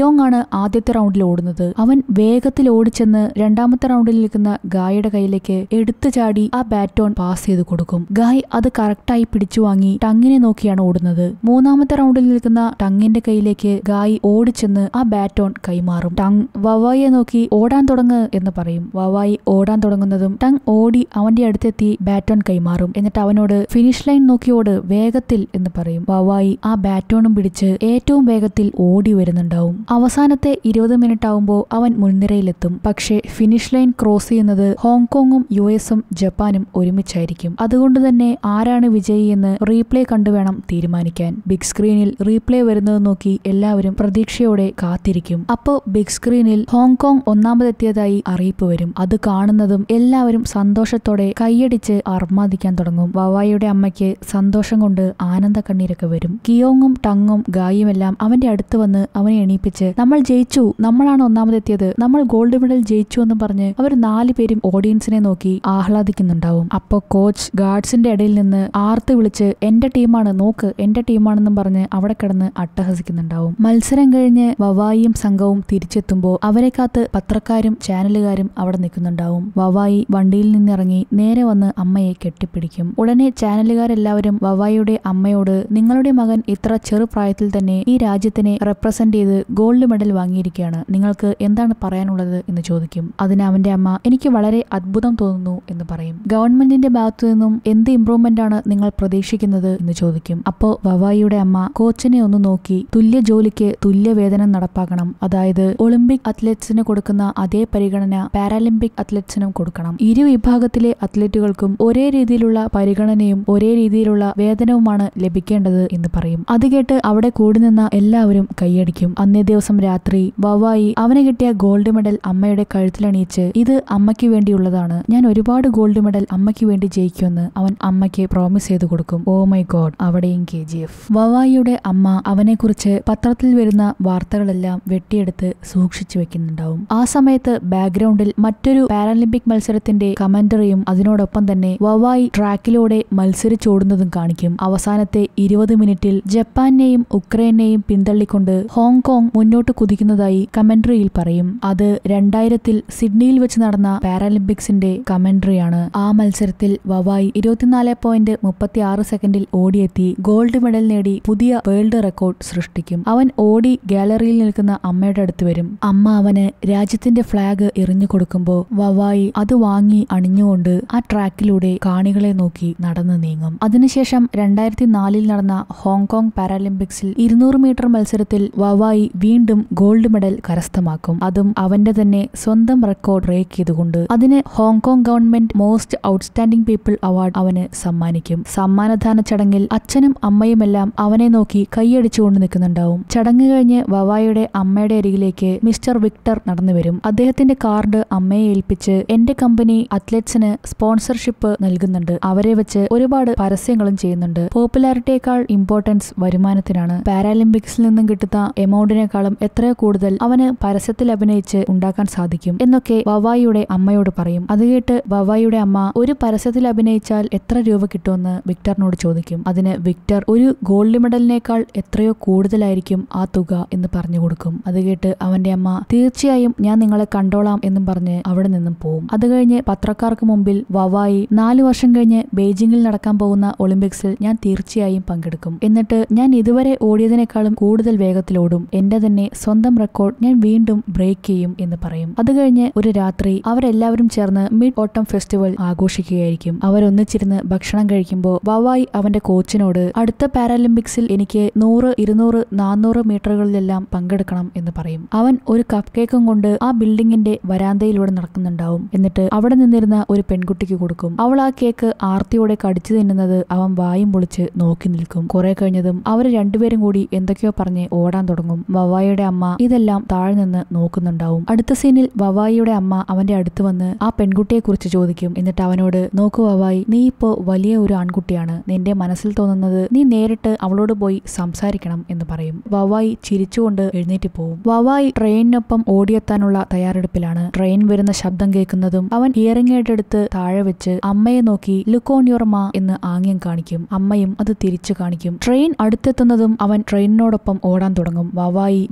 ആദ്യത്തെ റൗണ്ടിൽ ഓടുന്നത് അവൻ വേഗത്തിൽ ഓടിച്ചെന്ന് രണ്ടാമത്തെ റൗണ്ടിൽ നിൽക്കുന്ന ഗായിയുടെ കയ്യിലേക്ക് എടുത്തു ചാടി ആ ബാറ്റോൺ പാസ് ചെയ്ത് കൊടുക്കും ഗായ് അത് കറക്റ്റായി പിടിച്ചു വാങ്ങി ടങ്ങിനെ നോക്കിയാണ് ഓടുന്നത് മൂന്നാമത്തെ റൗണ്ടിൽ നിൽക്കുന്ന ടങ്ങിന്റെ കയ്യിലേക്ക് ഗായ് ഓടിച്ചെന്ന് ആ ബാറ്റോൺ കൈമാറും ടങ് വവായിയെ നോക്കി ഓടാൻ തുടങ്ങ് എന്ന് പറയും വവായി ഓടാൻ തുടങ്ങുന്നതും ടങ് ഓടി അവന്റെ അടുത്തെത്തി ബാറ്റോൺ കൈമാറും എന്നിട്ട് അവനോട് ഫിനിഷ് ലൈൻ നോക്കിയോട് വേഗത്തിൽ എന്ന് പറയും വവായി ആ ബാറ്റോണും പിടിച്ച് ഏറ്റവും വേഗത്തിൽ ഓടി വരുന്നുണ്ടാവും അവസാനത്തെ ഇരുപത് മിനിറ്റ് ആവുമ്പോൾ അവൻ മുൻനിരയിലെത്തും പക്ഷേ ഫിനിഷ് ലൈൻ ക്രോസ് ചെയ്യുന്നത് ഹോങ്കോങ്ങും യു എസും ജപ്പാനും ഒരുമിച്ചായിരിക്കും അതുകൊണ്ട് തന്നെ ആരാണ് വിജയി എന്ന് റീപ്ലേ കണ്ടു വേണം തീരുമാനിക്കാൻ ബിഗ് സ്ക്രീനിൽ റീപ്ലേ വരുന്നത് നോക്കി എല്ലാവരും പ്രതീക്ഷയോടെ കാത്തിരിക്കും അപ്പോൾ ബിഗ് സ്ക്രീനിൽ ഹോങ്കോങ് ഒന്നാമതെത്തിയതായി അറിയിപ്പ് വരും അത് കാണുന്നതും എല്ലാവരും സന്തോഷത്തോടെ കൈയടിച്ച് അർമാദിക്കാൻ തുടങ്ങും വവായിയുടെ അമ്മയ്ക്ക് സന്തോഷം കൊണ്ട് ആനന്ദ കണ്ണീരൊക്കെ വരും കിയോങ്ങും ടങ്ങും ഗായുമെല്ലാം അവന്റെ അടുത്ത് വന്ന് അവനെ എണീപ്പിച്ച് നമ്മൾ ജയിച്ചു നമ്മളാണ് ഒന്നാമതെത്തിയത് നമ്മൾ ഗോൾഡ് മെഡൽ ജയിച്ചു എന്ന് പറഞ്ഞ് അവർ നാല് പേരും ഓഡിയൻസിനെ നോക്കി ആഹ്ലാദിക്കുന്നുണ്ടാവും അപ്പൊ കോച്ച് ഗാർഡ്സിന്റെ ഇടയിൽ നിന്ന് ആർത്ത് വിളിച്ച് എന്റെ ടീമാണ് നോക്ക് എന്റെ ടീമാണെന്നും പറഞ്ഞ് അവിടെ കിടന്ന് അട്ടഹസിക്കുന്നുണ്ടാവും മത്സരം കഴിഞ്ഞ് വവായിയും സംഘവും തിരിച്ചെത്തുമ്പോൾ അവരെ കാത്ത് പത്രക്കാരും ചാനലുകാരും അവിടെ നിൽക്കുന്നുണ്ടാവും വവായി വണ്ടിയിൽ നിന്നിറങ്ങി നേരെ വന്ന് അമ്മയെ കെട്ടിപ്പിടിക്കും ഉടനെ ചാനലുകാരെല്ലാവരും വവായിയുടെ അമ്മയോട് നിങ്ങളുടെ മകൻ ഇത്ര ചെറുപ്രായത്തിൽ തന്നെ ഈ രാജ്യത്തിനെ റെപ്രസെന്റ് ചെയ്ത് ഗോൾഡ് മെഡൽ വാങ്ങിയിരിക്കുകയാണ് നിങ്ങൾക്ക് എന്താണ് പറയാനുള്ളത് എന്ന് ചോദിക്കും അതിന് അവന്റെ അമ്മ എനിക്ക് വളരെ അത്ഭുതം തോന്നുന്നു എന്ന് പറയും ഗവൺമെന്റിന്റെ ഭാഗത്തു നിന്നും എന്ത് ഇംപ്രൂവ്മെന്റ് ആണ് നിങ്ങൾ പ്രതീക്ഷിക്കുന്നത് എന്ന് ചോദിക്കും അപ്പോ വവായിയുടെ അമ്മ കോച്ചിനെ ഒന്ന് നോക്കി തുല്യ ജോലിക്ക് തുല്യ വേതനം നടപ്പാക്കണം അതായത് ഒളിമ്പിക് അത്ലറ്റ്സിന് കൊടുക്കുന്ന അതേ പരിഗണന പാരാലിമ്പിക് അത്ലറ്റ്സിനും കൊടുക്കണം ഇരു വിഭാഗത്തിലെ അത്ലറ്റുകൾക്കും ഒരേ രീതിയിലുള്ള പരിഗണനയും ഒരേ രീതിയിലുള്ള വേതനവുമാണ് ലഭിക്കേണ്ടത് എന്ന് പറയും അത് കേട്ട് അവിടെ കൂടി നിന്ന എല്ലാവരും കൈയടിക്കും അന്നേ ദിവസം രാത്രി വവായി അവന് കിട്ടിയ ഗോൾഡ് മെഡൽ അമ്മയുടെ കഴുത്തിലണിയിച്ച് ഇത് അമ്മയ്ക്ക് വേണ്ടിയുള്ളതാണ് ഞാൻ ഒരുപാട് ഗോൾഡ് മെഡൽ അമ്മയ്ക്ക് വേണ്ടി ജയിക്കുമെന്ന് അവൻ അമ്മയ്ക്ക് പ്രോമിസ് ചെയ്തു കൊടുക്കും ഓ മൈ ഗോഡ് അവിടെയും കെ ജി എഫ് വവായിയുടെ അമ്മ അവനെക്കുറിച്ച് പത്രത്തിൽ വരുന്ന വാർത്തകളെല്ലാം വെട്ടിയെടുത്ത് സൂക്ഷിച്ചു വെക്കുന്നുണ്ടാവും ആ സമയത്ത് ബാക്ക്ഗ്രൗണ്ടിൽ മറ്റൊരു പാരാലിമ്പിക് മത്സരത്തിന്റെ കമന്ററിയും അതിനോടൊപ്പം തന്നെ വവായി ട്രാക്കിലൂടെ മത്സരിച്ചോടുന്നതും കാണിക്കും അവസാനത്തെ ഇരുപത് മിനിറ്റിൽ ജപ്പാനെയും ഉക്രൈനെയും പിന്തള്ളിക്കൊണ്ട് ഹോങ്കോങ് മുന്നോട്ട് കുതിക്കുന്നതായി കമന്ററിയിൽ പറയും അത് രണ്ടായിരത്തിൽ സിഡ്നിയിൽ വെച്ച് നടന്ന പാരാലിമ്പിക്സിന്റെ കമന്ററിയാണ് ആ മത്സരത്തിൽ വവായി ഇരുപത്തിനാല് പോയിന്റ് മുപ്പത്തി ആറ് സെക്കൻഡിൽ ഓടിയെത്തി ഗോൾഡ് മെഡൽ നേടി പുതിയ വേൾഡ് റെക്കോർഡ് സൃഷ്ടിക്കും അവൻ ഓടി ഗാലറിയിൽ നിൽക്കുന്ന അമ്മയുടെ അടുത്ത് വരും അമ്മ അവന് രാജ്യത്തിന്റെ ഫ്ലാഗ് എറിഞ്ഞു കൊടുക്കുമ്പോൾ വവായി അത് വാങ്ങി അണിഞ്ഞുകൊണ്ട് ആ ട്രാക്കിലൂടെ കാണികളെ നോക്കി നടന്നു നീങ്ങും അതിനുശേഷം രണ്ടായിരത്തി നാലിൽ നടന്ന ഹോങ്കോങ് പാരാലിമ്പിക്സിൽ ഇരുന്നൂറ് മീറ്റർ മത്സരത്തിൽ വവായി വീണ്ടും ഗോൾഡ് മെഡൽ കരസ്ഥമാക്കും അതും അവന്റെ തന്നെ സ്വന്തം റെക്കോർഡ് ബ്രേക്ക് ചെയ്തുകൊണ്ട് അതിന് Hong Kong government most outstanding people award അവന് സമ്മാനിക്കും സമ്മാനദാന ചടങ്ങിൽ അച്ഛനും അമ്മയുമെല്ലാം അവനെ നോക്കി കൈയടിച്ചുകൊണ്ട് നിൽക്കുന്നുണ്ടാവും ചടങ്ങ് കഴിഞ്ഞ് വവായുടെ അമ്മയുടെ അരികിലേക്ക് മിസ്റ്റർ വിക്ടർ നടന്നു വരും അദ്ദേഹത്തിന്റെ കാർഡ് അമ്മയെ ഏൽപ്പിച്ച് എന്റെ കമ്പനി അത്ലറ്റ്സിന് സ്പോൺസർഷിപ്പ് നൽകുന്നുണ്ട് അവരെ വെച്ച് ഒരുപാട് പരസ്യങ്ങളും ചെയ്യുന്നുണ്ട് പോപ്പുലാരിറ്റിയേക്കാൾ ഇമ്പോർട്ടൻസ് വരുമാനത്തിനാണ് പാരാലിമ്പിക്സിൽ നിന്നും കിട്ടുന്ന എമൗണ്ടിനേക്കാളും എത്രയോ കൂടുതൽ അവന് പരസ്യത്തിൽ അഭിനയിച്ച് ഉണ്ടാക്കാൻ സാധിക്കും എന്നൊക്കെ വവായിയുടെ അമ്മയോട് പറയും അത് കേട്ട് വവായിയുടെ അമ്മ ഒരു പരസ്യത്തിൽ അഭിനയിച്ചാൽ എത്ര രൂപ കിട്ടുമെന്ന് വിക്ടറിനോട് ചോദിക്കും അതിന് വിക്ടർ ഒരു ഗോൾഡ് മെഡലിനേക്കാൾ എത്രയോ കൂടുതലായിരിക്കും ആ തുക എന്ന് പറഞ്ഞു കൊടുക്കും അത് കേട്ട് അവന്റെ അമ്മ തീർച്ചയായും ഞാൻ നിങ്ങളെ കണ്ടോളാം എന്നും പറഞ്ഞ് അവിടെ നിന്നും പോവും അത് കഴിഞ്ഞ് പത്രക്കാർക്ക് മുമ്പിൽ വവായി നാലു വർഷം കഴിഞ്ഞ് ബെയ്ജിംഗിൽ നടക്കാൻ പോകുന്ന ഒളിമ്പിക്സിൽ ഞാൻ തീർച്ചയായും പങ്കെടുക്കും എന്നിട്ട് ഞാൻ ഇതുവരെ ഓടിയതിനേക്കാളും കൂടുതൽ വേഗത്തിൽ ഓടും എന്റെ തന്നെ സ്വന്തം റെക്കോർഡ് ഞാൻ വീണ്ടും ബ്രേക്ക് ചെയ്യും എന്ന് പറയും അത് കഴിഞ്ഞ് ഒരു രാത്രി അവരെല്ലാവരും ചേർന്ന് മിഡ് ഓട്ടം ഫെസ്റ്റിവൽ ആഘോഷിക്കുകയായിരിക്കും അവരൊന്നിച്ചിരുന്ന് ഭക്ഷണം കഴിക്കുമ്പോൾ വവായി അവന്റെ കോച്ചിനോട് അടുത്ത പാരാലിമ്പിക്സിൽ എനിക്ക് നൂറ് ഇരുന്നൂറ് നാനൂറ് മീറ്ററുകളിലെല്ലാം പങ്കെടുക്കണം എന്ന് പറയും അവൻ ഒരു കപ്പ് കേക്കും കൊണ്ട് ആ ബിൽഡിങ്ങിന്റെ വരാന്തയിലൂടെ നടക്കുന്നുണ്ടാവും എന്നിട്ട് അവിടെ നിന്നിരുന്ന ഒരു പെൺകുട്ടിക്ക് കൊടുക്കും അവൾ ആ കേക്ക് ആർത്തിയോടെ കടിച്ചു തിന്നുന്നത് അവൻ വായും പൊളിച്ച് നോക്കി നിൽക്കും കുറെ കഴിഞ്ഞതും അവർ രണ്ടുപേരും കൂടി എന്തൊക്കെയോ പറഞ്ഞ് ഓടാൻ തുടങ്ങും വവായിയുടെ അമ്മ ഇതെല്ലാം താഴെ നിന്ന് നോക്കുന്നുണ്ടാവും അടുത്ത സീനിൽ വവായിയുടെ അമ്മ അവന്റെ അടുത്ത് വന്ന് ആ പെൺകുട്ടിയെ കുറിച്ച് ചോദിക്കും എന്നിട്ട് അവനോട് നോക്കൂ വവായി നീ ഇപ്പോ വലിയ ഒരു ആൺകുട്ടിയാണ് നിന്റെ മനസ്സിൽ തോന്നുന്നത് നീ നേരിട്ട് അവളോട് പോയി സംസാരിക്കണം എന്ന് പറയും വവായി ചിരിച്ചുകൊണ്ട് എഴുന്നേറ്റ് പോവും വവായി ട്രെയിനിനൊപ്പം ഓടിയെത്താനുള്ള തയ്യാറെടുപ്പിലാണ് ട്രെയിൻ വരുന്ന ശബ്ദം കേൾക്കുന്നതും അവൻ ഹിയറിംഗ് എയ്ഡ് എടുത്ത് താഴെ വെച്ച് അമ്മയെ നോക്കി ലുക്ക് ഓൺ യുവർ മാ എന്ന് ആംഗ്യം കാണിക്കും അമ്മയും അത് തിരിച്ചു കാണിക്കും ട്രെയിൻ അടുത്തെത്തുന്നതും അവൻ ട്രെയിനിനോടൊപ്പം ഓടാൻ തുടങ്ങും വവായി വളരെ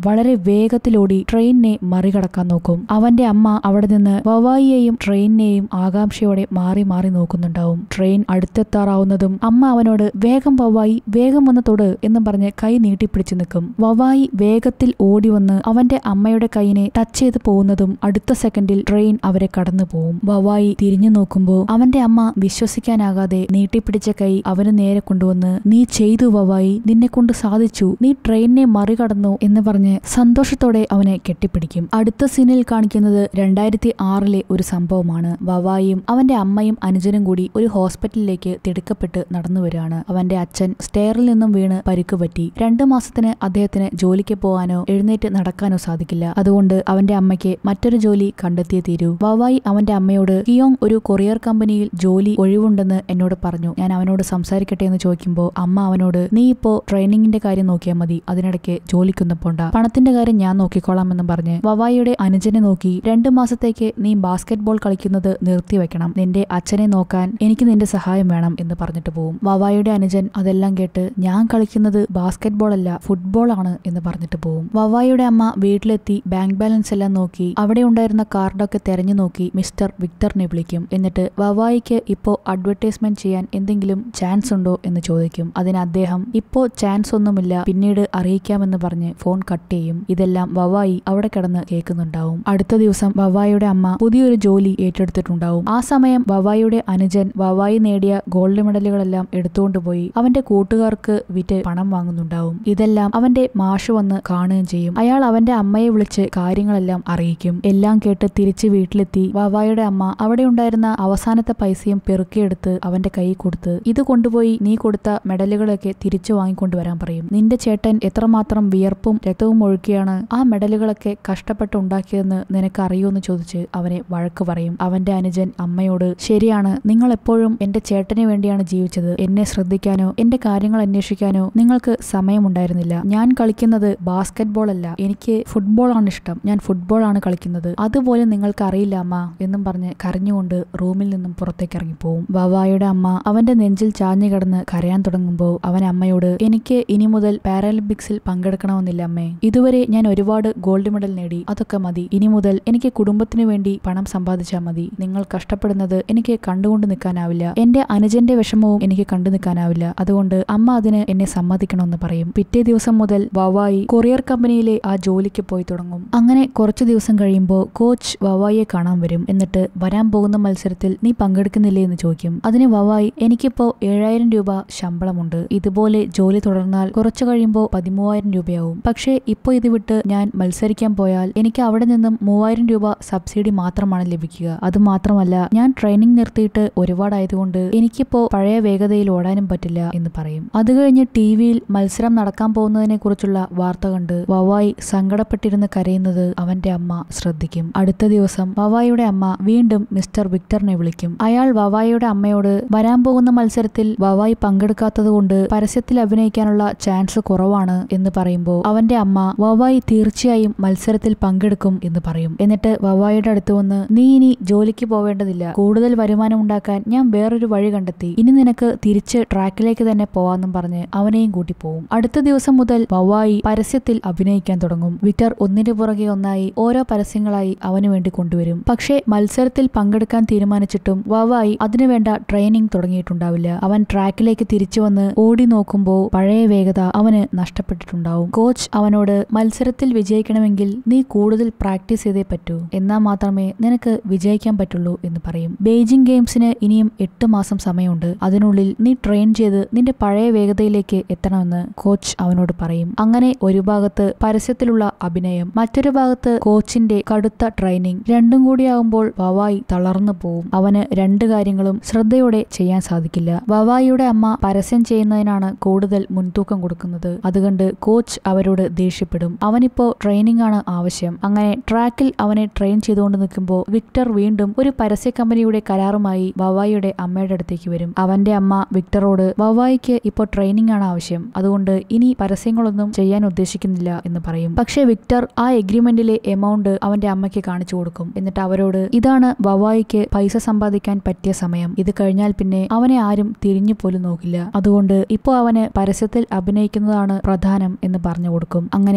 വേഗത്തിലോടി ട്രെയിനിനെ മറികടക്കാൻ നോക്കും അവന്റെ അമ്മ അവിടെ നിന്ന് വവായിയെയും ട്രെയിനിനെയും ആകാംക്ഷയോടെ മാറി മാറി നോക്കുന്നുണ്ടാവും ട്രെയിൻ അടുത്തെത്താറാവുന്നതും അമ്മ അവനോട് വേഗം വവായി വേഗം വന്ന് തൊട് എന്നും പറഞ്ഞ് കൈ നീട്ടിപ്പിടിച്ചു നിൽക്കും വവായി വേഗത്തിൽ ഓടി വന്ന് അവന്റെ അമ്മയുടെ കൈയിനെ ടച്ച് ചെയ്ത് പോകുന്നതും അടുത്ത സെക്കൻഡിൽ ട്രെയിൻ അവരെ കടന്നു പോവും വവായി തിരിഞ്ഞു നോക്കുമ്പോൾ അവന്റെ അമ്മ വിശ്വസിക്കാനാകാതെ നീട്ടിപ്പിടിച്ച കൈ അവന് നേരെ കൊണ്ടുവന്ന് നീ ചെയ്തു വവായി നിന്നെ കൊണ്ട് സാധിച്ചു നീ ട്രെയിനിനെ മറികടന്നു എന്ന് പറഞ്ഞ് സന്തോഷത്തോടെ അവനെ കെട്ടിപ്പിടിക്കും അടുത്ത സീനിൽ കാണിക്കുന്നത് രണ്ടായിരത്തി ആറിലെ ഒരു സംഭവമാണ് വവായും അവന്റെ അമ്മയും അനുജനും കൂടി ഒരു ഹോസ്പിറ്റലിലേക്ക് തിടുക്കപ്പെട്ട് നടന്നു വരികയാണ് അവന്റെ അച്ഛൻ സ്റ്റെയറിൽ നിന്നും വീണ് പരിക്ക് പറ്റി രണ്ടു മാസത്തിന് അദ്ദേഹത്തിന് ജോലിക്ക് പോകാനോ എഴുന്നേറ്റ് നടക്കാനോ സാധിക്കില്ല അതുകൊണ്ട് അവന്റെ അമ്മയ്ക്ക് മറ്റൊരു ജോലി കണ്ടെത്തിയേ തീരൂ വവായി അവന്റെ അമ്മയോട് കിയോങ് ഒരു കൊറിയർ കമ്പനിയിൽ ജോലി ഒഴിവുണ്ടെന്ന് എന്നോട് പറഞ്ഞു ഞാൻ അവനോട് സംസാരിക്കട്ടെ എന്ന് ചോദിക്കുമ്പോൾ അമ്മ അവനോട് നീ ഇപ്പോ ട്രെയിനിങ്ങിന്റെ കാര്യം നോക്കിയാൽ മതി അതിനിടയ്ക്ക് ജോലിക്കൊന്നും പോണ്ട പണത്തിന്റെ കാര്യം ഞാൻ നോക്കിക്കോളാം എന്ന് പറഞ്ഞ് വവായിയുടെ അനുജനെ നോക്കി രണ്ടു മാസത്തേക്ക് നീ ബാസ്കറ്റ് ബോൾ കളിക്കുന്നത് നിർത്തിവെക്കണം നിന്റെ അച്ഛനെ നോക്കാൻ എനിക്ക് നിന്റെ സഹായം വേണം എന്ന് പറഞ്ഞിട്ട് പോവും വവായിയുടെ അനുജൻ അതെല്ലാം കേട്ട് ഞാൻ കളിക്കുന്നത് ബാസ്കറ്റ് ബോൾ അല്ല ഫുട്ബോൾ ആണ് എന്ന് പറഞ്ഞിട്ട് പോവും വവായിയുടെ അമ്മ വീട്ടിലെത്തി ബാങ്ക് ബാലൻസ് എല്ലാം നോക്കി അവിടെ ഉണ്ടായിരുന്ന കാർഡൊക്കെ തെരഞ്ഞു നോക്കി മിസ്റ്റർ വിക്ടറിനെ വിളിക്കും എന്നിട്ട് വവായിക്ക് ഇപ്പോ അഡ്വർടൈസ്മെന്റ് ചെയ്യാൻ എന്തെങ്കിലും ചാൻസ് ഉണ്ടോ എന്ന് ചോദിക്കും അതിന് അദ്ദേഹം ഇപ്പോ ചാൻസ് ഒന്നുമില്ല പിന്നീട് അറിയിക്കാമെന്ന് പറഞ്ഞ് ഫോൺ കട്ട് ചെയ്യും ഇതെല്ലാം വവായി അവിടെ കിടന്ന് കേൾക്കുന്നുണ്ടാവും അടുത്ത ദിവസം വവായിയുടെ അമ്മ പുതിയൊരു ജോലി ഏറ്റെടുത്തിട്ടുണ്ടാവും ആ സമയം വവായിയുടെ അനുജൻ വവായി നേടിയ ഗോൾഡ് മെഡലുകളെല്ലാം എടുത്തുകൊണ്ട് പോയി അവന്റെ കൂട്ടുകാർക്ക് വിറ്റ് പണം വാങ്ങുന്നുണ്ടാവും ഇതെല്ലാം അവന്റെ മാഷ് വന്ന് കാണുകയും ചെയ്യും അയാൾ അവന്റെ അമ്മയെ വിളിച്ച് കാര്യങ്ങളെല്ലാം അറിയിക്കും എല്ലാം കേട്ട് തിരിച്ച് വീട്ടിലെത്തി വവായിയുടെ അമ്മ അവിടെ ഉണ്ടായിരുന്ന അവസാനത്തെ പൈസയും പെറുക്കിയെടുത്ത് അവന്റെ കൈ കൊടുത്ത് ഇത് കൊണ്ടുപോയി നീ കൊടുത്ത മെഡലുകളൊക്കെ തിരിച്ചു വാങ്ങിക്കൊണ്ടുവരാൻ പറയും നിന്റെ ചേട്ടൻ എത്രമാത്രം വിയർപ്പും രക്തവും ഒഴുക്കിയാണ് ആ മെഡലുകളൊക്കെ കഷ്ടപ്പെട്ട് ഉണ്ടാക്കിയതെന്ന് നിനക്ക് അറിയുമെന്ന് ചോദിച്ച് അവനെ വഴക്ക് പറയും അവന്റെ അനുജൻ അമ്മയോട് ശരിയാണ് നിങ്ങൾ എപ്പോഴും എന്റെ ചേട്ടന് വേണ്ടിയാണ് ജീവിച്ചത് എന്നെ ശ്രദ്ധിക്കാനോ എന്റെ കാര്യങ്ങൾ അന്വേഷിക്കാനോ നിങ്ങൾക്ക് സമയമുണ്ടായിരുന്നില്ല ഞാൻ കളിക്കുന്നത് ബാസ്കറ്റ് ബോൾ അല്ല എനിക്ക് ഫുട്ബോൾ ആണ് ഇഷ്ടം ഞാൻ ഫുട്ബോൾ ആണ് കളിക്കുന്നത് അതുപോലെ നിങ്ങൾക്ക് അറിയില്ല അമ്മ എന്നും പറഞ്ഞ് കരഞ്ഞുകൊണ്ട് റൂമിൽ നിന്നും പുറത്തേക്ക് ഇറങ്ങിപ്പോവും വവായുടെ അമ്മ അവന്റെ നെഞ്ചിൽ ചാഞ്ഞു കിടന്ന് കരയാൻ തുടങ്ങുമ്പോൾ അവൻ അമ്മയോട് എനിക്ക് ഇനി മുതൽ പാരാലിമ്പിക്സിൽ പങ്കെടുക്കണമെന്നില്ല അമ്മേ ഇതുവരെ ഞാൻ ഒരുപാട് ഗോൾഡ് മെഡൽ നേടി അതൊക്കെ മതി ഇനി മുതൽ എനിക്ക് കുടുംബത്തിനു വേണ്ടി പണം സമ്പാദിച്ചാൽ മതി നിങ്ങൾ കഷ്ടപ്പെടുന്നത് എനിക്ക് കണ്ടുകൊണ്ട് നിൽക്കാനാവില്ല എന്റെ അനുജന്റെ വിഷമവും എനിക്ക് കണ്ടു നിൽക്കാനാവില്ല അതുകൊണ്ട് അമ്മ അതിന് എന്നെ സമ്മതിക്കണമെന്ന് പറയും പിറ്റേ ദിവസം മുതൽ വവായി കൊറിയർ കമ്പനിയിലെ ആ ജോലിക്ക് പോയി തുടങ്ങും അങ്ങനെ കുറച്ചു ദിവസം കഴിയുമ്പോൾ കോച്ച് വവായിയെ കാണാൻ വരും എന്നിട്ട് വരാൻ പോകുന്ന മത്സരത്തിൽ നീ പങ്കെടുക്കുന്നില്ലേ എന്ന് ചോദിക്കും അതിന് വവായി എനിക്കിപ്പോ ഏഴായിരം രൂപ ശമ്പളമുണ്ട് ഇതുപോലെ ജോലി തുടർന്നാൽ കുറച്ചു കഴിയുമ്പോൾ പതിമൂവായിരം രൂപയാവും പക്ഷേ ഇപ്പോൾ ഇത് വിട്ട് ഞാൻ മത്സരിക്കാൻ പോയാൽ എനിക്ക് അവിടെ നിന്നും മൂവായിരം രൂപ സബ്സിഡി മാത്രമാണ് ലഭിക്കുക അത് മാത്രമല്ല ഞാൻ ട്രെയിനിങ് നിർത്തിയിട്ട് ഒരുപാടായതുകൊണ്ട് എനിക്കിപ്പോ പഴയ വേഗതയിൽ ഓടാനും പറ്റില്ല എന്ന് പറയും അത് കഴിഞ്ഞ് ടി വിയിൽ മത്സരം നടക്കാൻ പോകുന്നതിനെ കുറിച്ചുള്ള വാർത്ത കണ്ട് വവായി സങ്കടപ്പെട്ടിരുന്ന് കരയുന്നത് അവന്റെ അമ്മ ശ്രദ്ധിക്കും അടുത്ത ദിവസം വവായിയുടെ അമ്മ വീണ്ടും മിസ്റ്റർ വിക്ടറിനെ വിളിക്കും അയാൾ വവായിയുടെ അമ്മയോട് വരാൻ പോകുന്ന മത്സരത്തിൽ വവായി പങ്കെടുക്കാത്തത് കൊണ്ട് പരസ്യത്തിൽ അഭിനയിക്കാനുള്ള ചാൻസ് കുറവാണ് എന്ന് പറയുമ്പോൾ അവന്റെ അമ്മ വവായി തീർച്ചയായും മത്സരത്തിൽ പങ്കെടുക്കും എന്ന് പറയും എന്നിട്ട് വവായിയുടെ അടുത്ത് വന്ന് നീ ഇനി ജോലിക്ക് പോവേണ്ടതില്ല കൂടുതൽ വരുമാനം ഉണ്ടാക്കാൻ ഞാൻ വേറൊരു വഴി കണ്ടെത്തി ഇനി നിനക്ക് തിരിച്ച് ട്രാക്കിലേക്ക് തന്നെ പോവാന്നും പറഞ്ഞ് അവനെയും കൂട്ടി പോവും അടുത്ത ദിവസം മുതൽ വവായി പരസ്യത്തിൽ അഭിനയിക്കാൻ തുടങ്ങും വിക്ടർ ഒന്നിനു പുറകെ ഒന്നായി ഓരോ പരസ്യങ്ങളായി അവന് വേണ്ടി കൊണ്ടുവരും പക്ഷേ മത്സരത്തിൽ പങ്കെടുക്കാൻ തീരുമാനിച്ചിട്ടും വവായി അതിനുവേണ്ട ട്രെയിനിങ് തുടങ്ങിയിട്ടുണ്ടാവില്ല അവൻ ട്രാക്കിലേക്ക് തിരിച്ചു വന്ന് ഓടി നോക്കുമ്പോൾ പഴയ വേഗത അവന് നഷ്ടപ്പെട്ടിട്ടുണ്ടാവും കോച്ച് അവനോട് മത്സരത്തിൽ വിജയിക്കണമെങ്കിൽ നീ കൂടുതൽ പ്രാക്ടീസ് ചെയ്തേ പറ്റൂ എന്നാൽ മാത്രമേ നിനക്ക് വിജയിക്കാൻ പറ്റുള്ളൂ എന്ന് പറയും ബെയ്ജിംഗ് ഗെയിംസിന് ഇനിയും എട്ട് മാസം സമയമുണ്ട് അതിനുള്ളിൽ നീ ട്രെയിൻ ചെയ്ത് നിന്റെ പഴയ വേഗതയിലേക്ക് എത്തണമെന്ന് കോച്ച് അവനോട് പറയും അങ്ങനെ ഒരു ഭാഗത്ത് പരസ്യത്തിലുള്ള അഭിനയം മറ്റൊരു ഭാഗത്ത് കോച്ചിന്റെ കടുത്ത ട്രെയിനിങ് രണ്ടും കൂടിയാകുമ്പോൾ വവായി തളർന്നു പോവും അവന് രണ്ട് കാര്യങ്ങളും ശ്രദ്ധയോടെ ചെയ്യാൻ സാധിക്കില്ല വവായിയുടെ അമ്മ പരസ്യം ചെയ്യുന്നതിനാണ് കൂടുതൽ മുൻതൂക്കം കൊടുക്കുന്നത് അതുകൊണ്ട് കോച്ച് അവരോട് ദേഷ്യപ്പെടും അവനിപ്പോ ട്രെയിനിങ് ആണ് ആവശ്യം അങ്ങനെ ട്രാക്കിൽ അവനെ ട്രെയിൻ ചെയ്തുകൊണ്ട് നിൽക്കുമ്പോൾ വിക്ടർ വീണ്ടും ഒരു പരസ്യ കമ്പനിയുടെ കരാറുമായി വവായിയുടെ അമ്മയുടെ അടുത്തേക്ക് വരും അവന്റെ അമ്മ വിക്ടറോട് വവായിക്ക് ഇപ്പോൾ ട്രെയിനിങ് ആണ് ആവശ്യം അതുകൊണ്ട് ഇനി പരസ്യങ്ങളൊന്നും ചെയ്യാൻ ഉദ്ദേശിക്കുന്നില്ല എന്ന് പറയും പക്ഷേ വിക്ടർ ആ എഗ്രിമെന്റിലെ എമൗണ്ട് അവന്റെ അമ്മയ്ക്ക് കാണിച്ചു കൊടുക്കും എന്നിട്ട് അവരോട് ഇതാണ് വവായിക്ക് പൈസ സമ്പാദിക്കാൻ പറ്റിയ സമയം ഇത് കഴിഞ്ഞാൽ പിന്നെ അവനെ ആരും തിരിഞ്ഞു പോലും നോക്കില്ല അതുകൊണ്ട് ഇപ്പോൾ അവന് പരസ്യത്തിൽ അഭിനയിക്കുന്നതാണ് പ്രധാനം എന്ന് പറഞ്ഞു കൊടുക്കും അങ്ങനെ വവായി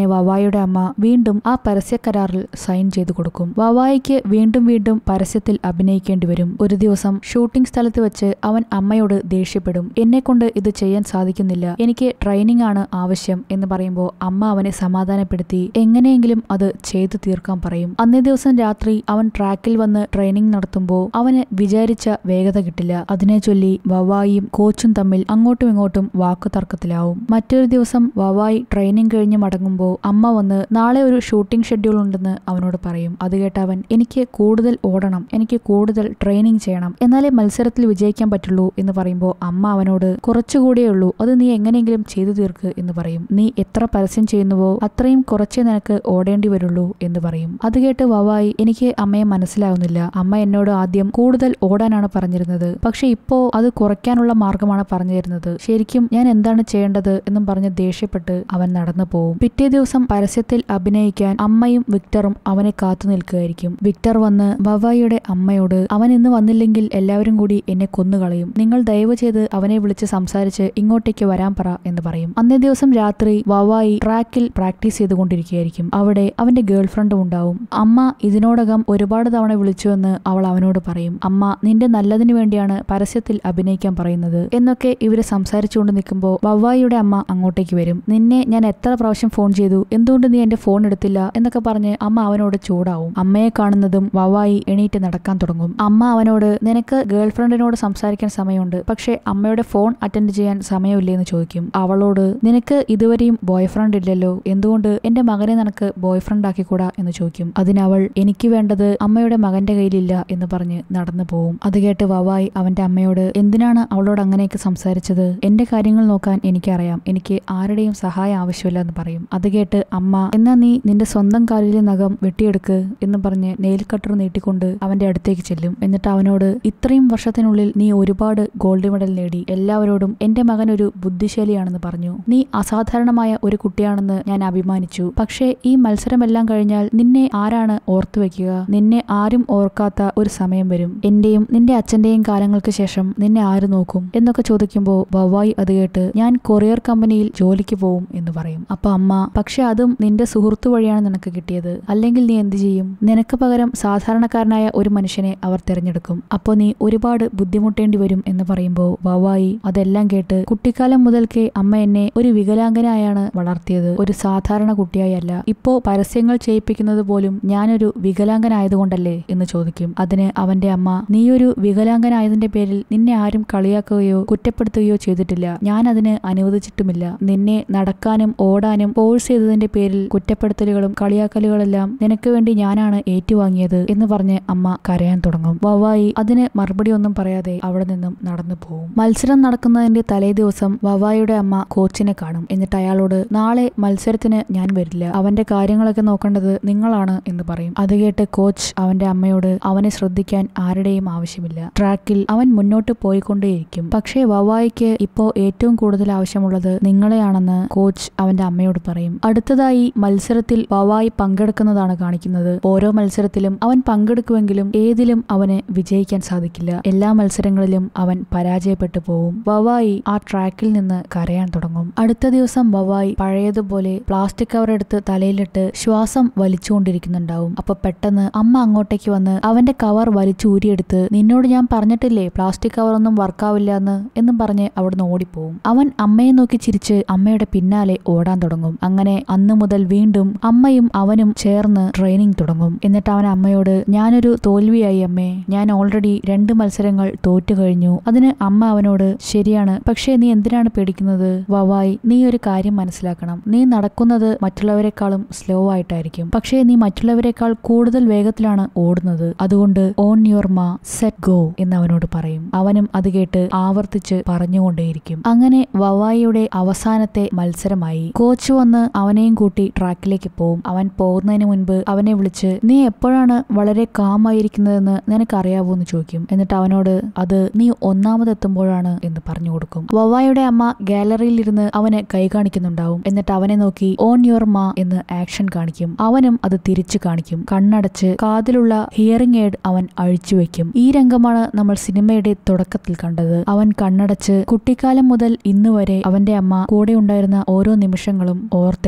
വവായിയുടെ അമ്മ വീണ്ടും ആ പരസ്യ കരാറിൽ സൈൻ ചെയ്തു കൊടുക്കും വവായിക്ക് വീണ്ടും വീണ്ടും പരസ്യത്തിൽ അഭിനയിക്കേണ്ടി വരും ഒരു ദിവസം ഷൂട്ടിംഗ് സ്ഥലത്ത് വെച്ച് അവൻ അമ്മയോട് ദേഷ്യപ്പെടും എന്നെ കൊണ്ട് ഇത് ചെയ്യാൻ സാധിക്കുന്നില്ല എനിക്ക് ട്രെയിനിങ് ആണ് ആവശ്യം എന്ന് പറയുമ്പോൾ അമ്മ അവനെ സമാധാനപ്പെടുത്തി എങ്ങനെയെങ്കിലും അത് ചെയ്തു തീർക്കാൻ പറയും അന്നേ ദിവസം രാത്രി അവൻ ട്രാക്കിൽ വന്ന് ട്രെയിനിങ് നടത്തുമ്പോൾ അവന് വിചാരിച്ച വേഗത കിട്ടില്ല അതിനെ ചൊല്ലി വവായിയും കോച്ചും തമ്മിൽ അങ്ങോട്ടും ഇങ്ങോട്ടും വാക്കു തർക്കത്തിലാവും മറ്റൊരു ദിവസം വവായി ട്രെയിനിങ് കഴിഞ്ഞ് മടങ്ങുമ്പോൾ അമ്മ വന്ന് നാളെ ഒരു ഷൂട്ടിംഗ് ഷെഡ്യൂൾ ഉണ്ടെന്ന് അവനോട് പറയും അത് കേട്ട് അവൻ എനിക്ക് കൂടുതൽ ഓടണം എനിക്ക് കൂടുതൽ ട്രെയിനിങ് ചെയ്യണം എന്നാലേ മത്സരത്തിൽ വിജയിക്കാൻ പറ്റുള്ളൂ എന്ന് പറയുമ്പോൾ അമ്മ അവനോട് കുറച്ചുകൂടിയേ ഉള്ളൂ അത് നീ എങ്ങനെയെങ്കിലും ചെയ്തു തീർക്ക് എന്ന് പറയും നീ എത്ര പരസ്യം ചെയ്യുന്നുവോ അത്രയും കുറച്ചേ നിനക്ക് ഓടേണ്ടി വരുള്ളൂ എന്ന് പറയും അത് കേട്ട് വവായി എനിക്ക് അമ്മയെ മനസ്സിലാവുന്നില്ല അമ്മ എന്നോട് ആദ്യം കൂടുതൽ ഓടാനാണ് പറഞ്ഞിരുന്നത് പക്ഷെ ഇപ്പോ അത് കുറയ്ക്കാനുള്ള മാർഗമാണ് പറഞ്ഞു തരുന്നത് ശരിക്കും ഞാൻ എന്താണ് ചെയ്യേണ്ടത് എന്നും പറഞ്ഞ് ദേഷ്യപ്പെട്ട് അവൻ നടന്നു പോവും പിറ്റേ ദിവസം പരസ്യത്തിൽ അഭിനയിക്കാൻ അമ്മയും വിക്ടറും അവനെ കാത്തു നിൽക്കുകയായിരിക്കും വിക്ടർ വന്ന് വവായിയുടെ അമ്മയോട് അവൻ ഇന്ന് വന്നില്ലെങ്കിൽ എല്ലാവരും കൂടി എന്നെ കൊന്നുകളയും നിങ്ങൾ ദയവ് ചെയ്ത് അവനെ വിളിച്ച് സംസാരിച്ച് ഇങ്ങോട്ടേക്ക് വരാൻ പറ എന്ന് പറയും അന്നേ ദിവസം രാത്രി വവായി ട്രാക്കിൽ പ്രാക്ടീസ് ചെയ്തുകൊണ്ടിരിക്കുകയായിരിക്കും അവിടെ അവന്റെ ഗേൾ ഫ്രണ്ടും ഉണ്ടാവും അമ്മ ഇതിനോടകം ഒരുപാട് തവണ വിളിച്ചുവെന്ന് അവൾ അവനോട് പറയും അമ്മ നിന്റെ നല്ലതിനു വേണ്ടിയാണ് പരസ്യത്തിൽ അഭിനയിക്കാൻ പറയുന്നത് എന്നൊക്കെ ഇവര് സംസാരിച്ചുകൊണ്ട് നിൽക്കുമ്പോൾ വവ്വായിയുടെ അമ്മ അങ്ങോട്ടേക്ക് വരും നിന്നെ ഞാൻ എത്ര പ്രാവശ്യം ഫോൺ ചെയ്തു എന്തുകൊണ്ട് നീ എന്റെ ഫോൺ എടുത്തില്ല എന്നൊക്കെ പറഞ്ഞ് അമ്മ അവനോട് ചൂടാവും അമ്മയെ കാണുന്നതും വവായി എണീറ്റ് നടക്കാൻ തുടങ്ങും അമ്മ അവനോട് നിനക്ക് ഗേൾ ഫ്രണ്ടിനോട് സംസാരിക്കാൻ സമയമുണ്ട് പക്ഷെ അമ്മയുടെ ഫോൺ അറ്റൻഡ് ചെയ്യാൻ സമയമില്ലേ എന്ന് ചോദിക്കും അവളോട് നിനക്ക് ഇതുവരെയും ബോയ് ഫ്രണ്ട് ഇല്ലല്ലോ എന്തുകൊണ്ട് എന്റെ മകനെ നിനക്ക് ബോയ് ഫ്രണ്ട് ആക്കിക്കൂടാ എന്ന് ചോദിക്കും അതിനവൾ എനിക്ക് വേണ്ടത് അമ്മയുടെ മകന്റെ കയ്യിലില്ല എന്ന് പറഞ്ഞ് നടന്നു പോവും അത് കേട്ട് വവായി അവന്റെ അമ്മയോട് എന്തിനാണ് അവളോട് അങ്ങനെയൊക്കെ സംസാരിച്ചത് എന്റെ കാര്യങ്ങൾ നോക്കാൻ എനിക്കറിയാം എനിക്ക് ആരുടെയും സഹായം ആവശ്യമില്ല എന്ന് പറയും അത് കേട്ട് അമ്മ എന്നാ നീ നിന്റെ സ്വന്തം കാലിലെ നഖം വെട്ടിയെടുക്ക് എന്ന് പറഞ്ഞ് നെയിൽ കട്ടർ നീട്ടിക്കൊണ്ട് അവന്റെ അടുത്തേക്ക് ചെല്ലും എന്നിട്ട് അവനോട് ഇത്രയും വർഷത്തിനുള്ളിൽ നീ ഒരുപാട് ഗോൾഡ് മെഡൽ നേടി എല്ലാവരോടും എന്റെ മകൻ ഒരു ബുദ്ധിശാലിയാണെന്ന് പറഞ്ഞു നീ അസാധാരണമായ ഒരു കുട്ടിയാണെന്ന് ഞാൻ അഭിമാനിച്ചു പക്ഷേ ഈ മത്സരമെല്ലാം കഴിഞ്ഞാൽ നിന്നെ ആരാണ് ഓർത്തു വെക്കുക നിന്നെ ആരും ഓർക്കാത്ത ഒരു സമയം വരും എന്റെയും നിന്റെ അച്ഛന്റെയും കാലങ്ങൾക്ക് ശേഷം നിന്നെ ആര് നോക്കും എന്നൊക്കെ ചോദിക്കുമ്പോൾ വവായി അത് കേട്ട് ഞാൻ കൊറിയർ കമ്പനിയിൽ ജോലിക്ക് പോവും എന്ന് പറയും അപ്പൊ അമ്മ പക്ഷെ അതും നിന്റെ സുഹൃത്തു വഴിയാണ് നിനക്ക് കിട്ടിയത് അല്ലെങ്കിൽ നീ എന്ത് ചെയ്യും നിനക്ക് പകരം സാധാരണക്കാരനായ ഒരു മനുഷ്യനെ അവർ തിരഞ്ഞെടുക്കും അപ്പോൾ നീ ഒരുപാട് ബുദ്ധിമുട്ടേണ്ടി വരും എന്ന് പറയുമ്പോൾ വവായി അതെല്ലാം കേട്ട് കുട്ടിക്കാലം മുതൽക്കേ അമ്മ എന്നെ ഒരു വികലാംഗനായാണ് വളർത്തിയത് ഒരു സാധാരണ കുട്ടിയായല്ല ഇപ്പോ പരസ്യങ്ങൾ ചെയ്യിപ്പിക്കുന്നത് പോലും ഞാനൊരു വികലാംഗനായതുകൊണ്ടല്ലേ എന്ന് ചോദിക്കും അതിന് അവന്റെ അമ്മ നീയൊരു വികലാംഗനായതിന്റെ പേരിൽ നിന്നെ ആരും കളിയാക്കുകയോ കുറ്റപ്പെടുത്തുകയോ ചെയ്തിട്ടില്ല ഞാൻ അതിന് അനുവദിച്ചിട്ടുമില്ല നിന്നെ നടക്കാനും ഓടാനും ഫോഴ്സ് ചെയ്തതിന്റെ പേരിൽ കുറ്റപ്പെടുത്തലുകളും കളിയാക്കലുകളെല്ലാം നിനക്ക് വേണ്ടി ഞാനാണ് ഏറ്റുവാങ്ങിയത് എന്ന് പറഞ്ഞ് അമ്മ കരയാൻ തുടങ്ങും വവായി അതിന് മറുപടി ഒന്നും പറയാതെ അവിടെ നിന്നും നടന്നു പോവും മത്സരം നടക്കുന്നതിന്റെ തലേ ദിവസം വവായിയുടെ അമ്മ കോച്ചിനെ കാണും എന്നിട്ട് അയാളോട് നാളെ മത്സരത്തിന് ഞാൻ വരില്ല അവന്റെ കാര്യങ്ങളൊക്കെ നോക്കേണ്ടത് നിങ്ങളാണ് എന്ന് പറയും അത് കേട്ട് കോച്ച് അവന്റെ അമ്മയോട് അവനെ ശ്രദ്ധിക്കാൻ ആരുടെയും ആവശ്യമില്ല ട്രാക്കിൽ അവൻ മുന്നോട്ട് പോയിക്കൊണ്ടേയിരിക്കും പക്ഷേ വവായിക്ക് ഇപ്പോ ഏറ്റവും കൂടുതൽ ആവശ്യമുള്ളത് നിങ്ങളെയാണെന്ന് കോച്ച് അവന്റെ അമ്മയോട് പറയും അടുത്തതായി മത്സരത്തിൽ വവായി പങ്കെടുക്കുന്നതാണ് കാണിക്കുന്നത് ഓരോ മത്സരത്തിലും അവൻ പങ്കെടുക്കുമെങ്കിലും ഏതിലും അവന് വിജയിക്കാൻ സാധിക്കില്ല എല്ലാ മത്സരങ്ങളിലും അവൻ പരാജയപ്പെട്ടു പോവും വവായി ആ ട്രാക്കിൽ നിന്ന് കരയാൻ തുടങ്ങും അടുത്ത ദിവസം വവായി പഴയതുപോലെ പ്ലാസ്റ്റിക് കവർ എടുത്ത് തലയിലിട്ട് ശ്വാസം വലിച്ചുകൊണ്ടിരിക്കുന്നുണ്ടാവും അപ്പൊ പെട്ടെന്ന് അമ്മ അങ്ങോട്ടേക്ക് വന്ന് അവന്റെ കവർ വലിച്ചൂരിയെടുത്ത് നിന്നോട് ഞാൻ പറഞ്ഞിട്ടില്ലേ പ്ലാസ്റ്റിക് കവർ ഒന്നും വർക്കാവില്ല എന്ന് എന്നും പറഞ്ഞ് അവിടുന്ന് ഓടിപ്പോവും അവൻ അമ്മയെ നോക്കി ചിരിച്ച് അമ്മയുടെ പിന്നാലെ ഓടാൻ തുടങ്ങും അങ്ങനെ അന്നു മുതൽ വീണ്ടും അമ്മയും അവനും ചേർന്ന് ട്രെയിനിങ് തുടങ്ങും എന്നിട്ട് അവൻ അമ്മയോട് ഞാനൊരു തോൽവിയായി അമ്മേ ഞാൻ ഓൾറെഡി രണ്ട് മത്സരങ്ങൾ തോറ്റു കഴിഞ്ഞു അതിന് അമ്മ അവനോട് ശരിയാണ് പക്ഷേ നീ എന്തിനാണ് പേടിക്കുന്നത് വവായി നീ ഒരു കാര്യം മനസ്സിലാക്കണം നീ നടക്കുന്നത് മറ്റുള്ളവരെക്കാളും സ്ലോ ആയിട്ടായിരിക്കും പക്ഷേ നീ മറ്റുള്ളവരെക്കാൾ കൂടുതൽ വേഗത്തിലാണ് ഓടുന്നത് അതുകൊണ്ട് ഓൺ യുവർ മാ സെറ്റ് ഗോ എന്ന് അവനോട് പറയും അവനും അത് കേട്ട് ആവർത്തിച്ച് പറഞ്ഞുകൊണ്ടേയിരിക്കും അങ്ങനെ വവായിയുടെ അവസാനത്തെ മത്സരമായി കോച്ച് വന്ന് അവനെയും കൂട്ടി ട്രാക്കിലേക്ക് പോവും അവൻ പോകുന്നതിന് മുൻപ് അവനെ വിളിച്ച് നീ എപ്പോഴാണ് വളരെ കാമായിരിക്കുന്നതെന്ന് നിനക്കറിയാവോ എന്ന് ചോദിക്കും എന്നിട്ട് അവനോട് അത് നീ ഒന്നാമതെത്തുമ്പോഴാണ് എന്ന് പറഞ്ഞു കൊടുക്കും വവായുടെ അമ്മ ഗാലറിയിൽ ഇരുന്ന് അവന് കൈ കാണിക്കുന്നുണ്ടാവും എന്നിട്ട് അവനെ നോക്കി ഓൺ യുവർ മാ എന്ന് ആക്ഷൻ കാണിക്കും അവനും അത് തിരിച്ചു കാണിക്കും കണ്ണടച്ച് കാതിലുള്ള ഹിയറിംഗ് എയ്ഡ് അവൻ അഴിച്ചു വെക്കും ഈ രംഗമാണ് നമ്മൾ സിനിമയുടെ തുടക്കത്തിൽ കണ്ടത് അവൻ കണ്ണടച്ച് കുട്ടിക്കാലം മുതൽ ഇന്ന് വരെ അവന്റെ അമ്മ കൂടെ ഉണ്ടായിരുന്ന ഓരോ നിമിഷങ്ങളും ഓർത്തെടുക്കും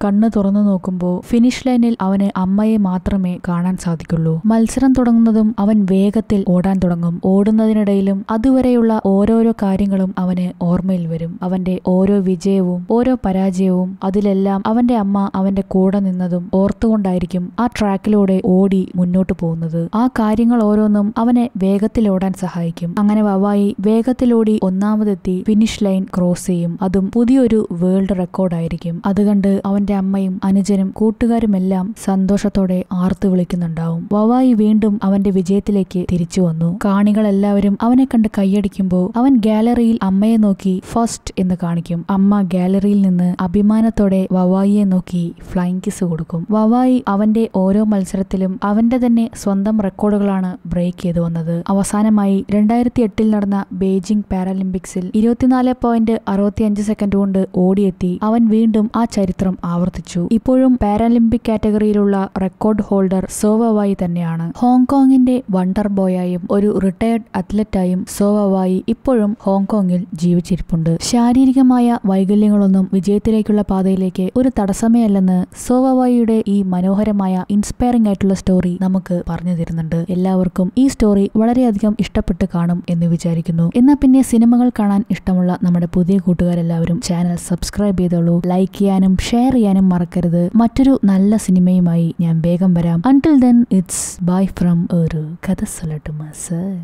കണ്ണ് തുറന്നു നോക്കുമ്പോൾ ഫിനിഷ് ലൈനിൽ അവന് അമ്മയെ മാത്രമേ കാണാൻ സാധിക്കുള്ളൂ മത്സരം തുടങ്ങുന്നതും അവൻ വേഗത്തിൽ ഓടാൻ തുടങ്ങും ഓടുന്നതിനിടയിലും അതുവരെയുള്ള ഓരോരോ കാര്യങ്ങളും അവന് ഓർമ്മയിൽ വരും അവന്റെ ഓരോ വിജയവും ഓരോ പരാജയവും അതിലെല്ലാം അവന്റെ അമ്മ അവന്റെ കൂടെ നിന്നതും ഓർത്തുകൊണ്ടായിരിക്കും ആ ട്രാക്കിലൂടെ ഓടി മുന്നോട്ട് പോകുന്നത് ആ കാര്യങ്ങൾ ഓരോന്നും അവനെ വേഗത്തിൽ ഓടാൻ സഹായിക്കും അങ്ങനെ വവായി വേഗത്തിലോടി ഒന്നാമതെത്തി ഫിനിഷ് ലൈൻ ക്രോസ് ചെയ്യും അതും പുതിയൊരു വേൾഡ് റെക്കോർഡായിരിക്കും അത് കണ്ട് അവന്റെ അമ്മയും അനുജനും കൂട്ടുകാരുമെല്ലാം സന്തോഷത്തോടെ ആർത്തു വിളിക്കുന്നുണ്ടാവും വവായി വീണ്ടും അവന്റെ വിജയത്തിലേക്ക് തിരിച്ചു വന്നു കാണികളെല്ലാവരും അവനെ കണ്ട് കൈയടിക്കുമ്പോൾ അവൻ ഗാലറിയിൽ അമ്മയെ നോക്കി ഫസ്റ്റ് എന്ന് കാണിക്കും അമ്മ ഗാലറിയിൽ നിന്ന് അഭിമാനത്തോടെ വവായിയെ നോക്കി ഫ്ലൈങ് കിസ് കൊടുക്കും വവായി അവന്റെ ഓരോ മത്സരത്തിലും അവന്റെ തന്നെ സ്വന്തം റെക്കോർഡുകളാണ് ബ്രേക്ക് ചെയ്തു വന്നത് അവസാനമായി രണ്ടായിരത്തി എട്ടിൽ നടന്ന ബെയ്ജിംഗ് പാരാലിമ്പിക്സിൽ ഇരുപത്തിനാല് പോയിന്റ് അറുപത്തിയഞ്ച് സെക്കൻഡ് കൊണ്ട് ഓടിയെത്തി അവൻ വീണ്ടും ആ ചരിത്രം ആവർത്തിച്ചു ഇപ്പോഴും പാരാലിമ്പിക് കാറ്റഗറിയിലുള്ള റെക്കോർഡ് ഹോൾഡർ സോവവായി തന്നെയാണ് ഹോങ്കോങ്ങിന്റെ വണ്ടർ ബോയായും ഒരു റിട്ടയർഡ് അത്ലറ്റായും സോവവായി ഇപ്പോഴും ഹോങ്കോങ്ങിൽ ജീവിച്ചിരിപ്പുണ്ട് ശാരീരികമായ വൈകല്യങ്ങളൊന്നും വിജയത്തിലേക്കുള്ള പാതയിലേക്ക് ഒരു തടസ്സമേ അല്ലെന്ന് സോവവായിയുടെ ഈ മനോഹരമായ ഇൻസ്പയറിംഗ് ആയിട്ടുള്ള സ്റ്റോറി നമുക്ക് പറഞ്ഞു തരുന്നുണ്ട് എല്ലാവർക്കും ഈ സ്റ്റോറി വളരെയധികം ഇഷ്ടപ്പെട്ട് കാണും എന്ന് വിചാരിക്കുന്നു എന്നാൽ പിന്നെ സിനിമകൾ കാണാൻ ഇഷ്ടമുള്ള നമ്മുടെ പുതിയ കൂട്ടുകാരെല്ലാവരും ചാനൽ സബ്സ്ക്രൈബ് ചെയ്തോളൂ ലൈക്ക് ചെയ്യാനും ഷെയർ ചെയ്യാനും മറക്കരുത് മറ്റൊരു നല്ല സിനിമയുമായി ഞാൻ വേഗം വരാം until then it's bye from ഒരു കഥ സൊല്ലട്ടുമാ സർ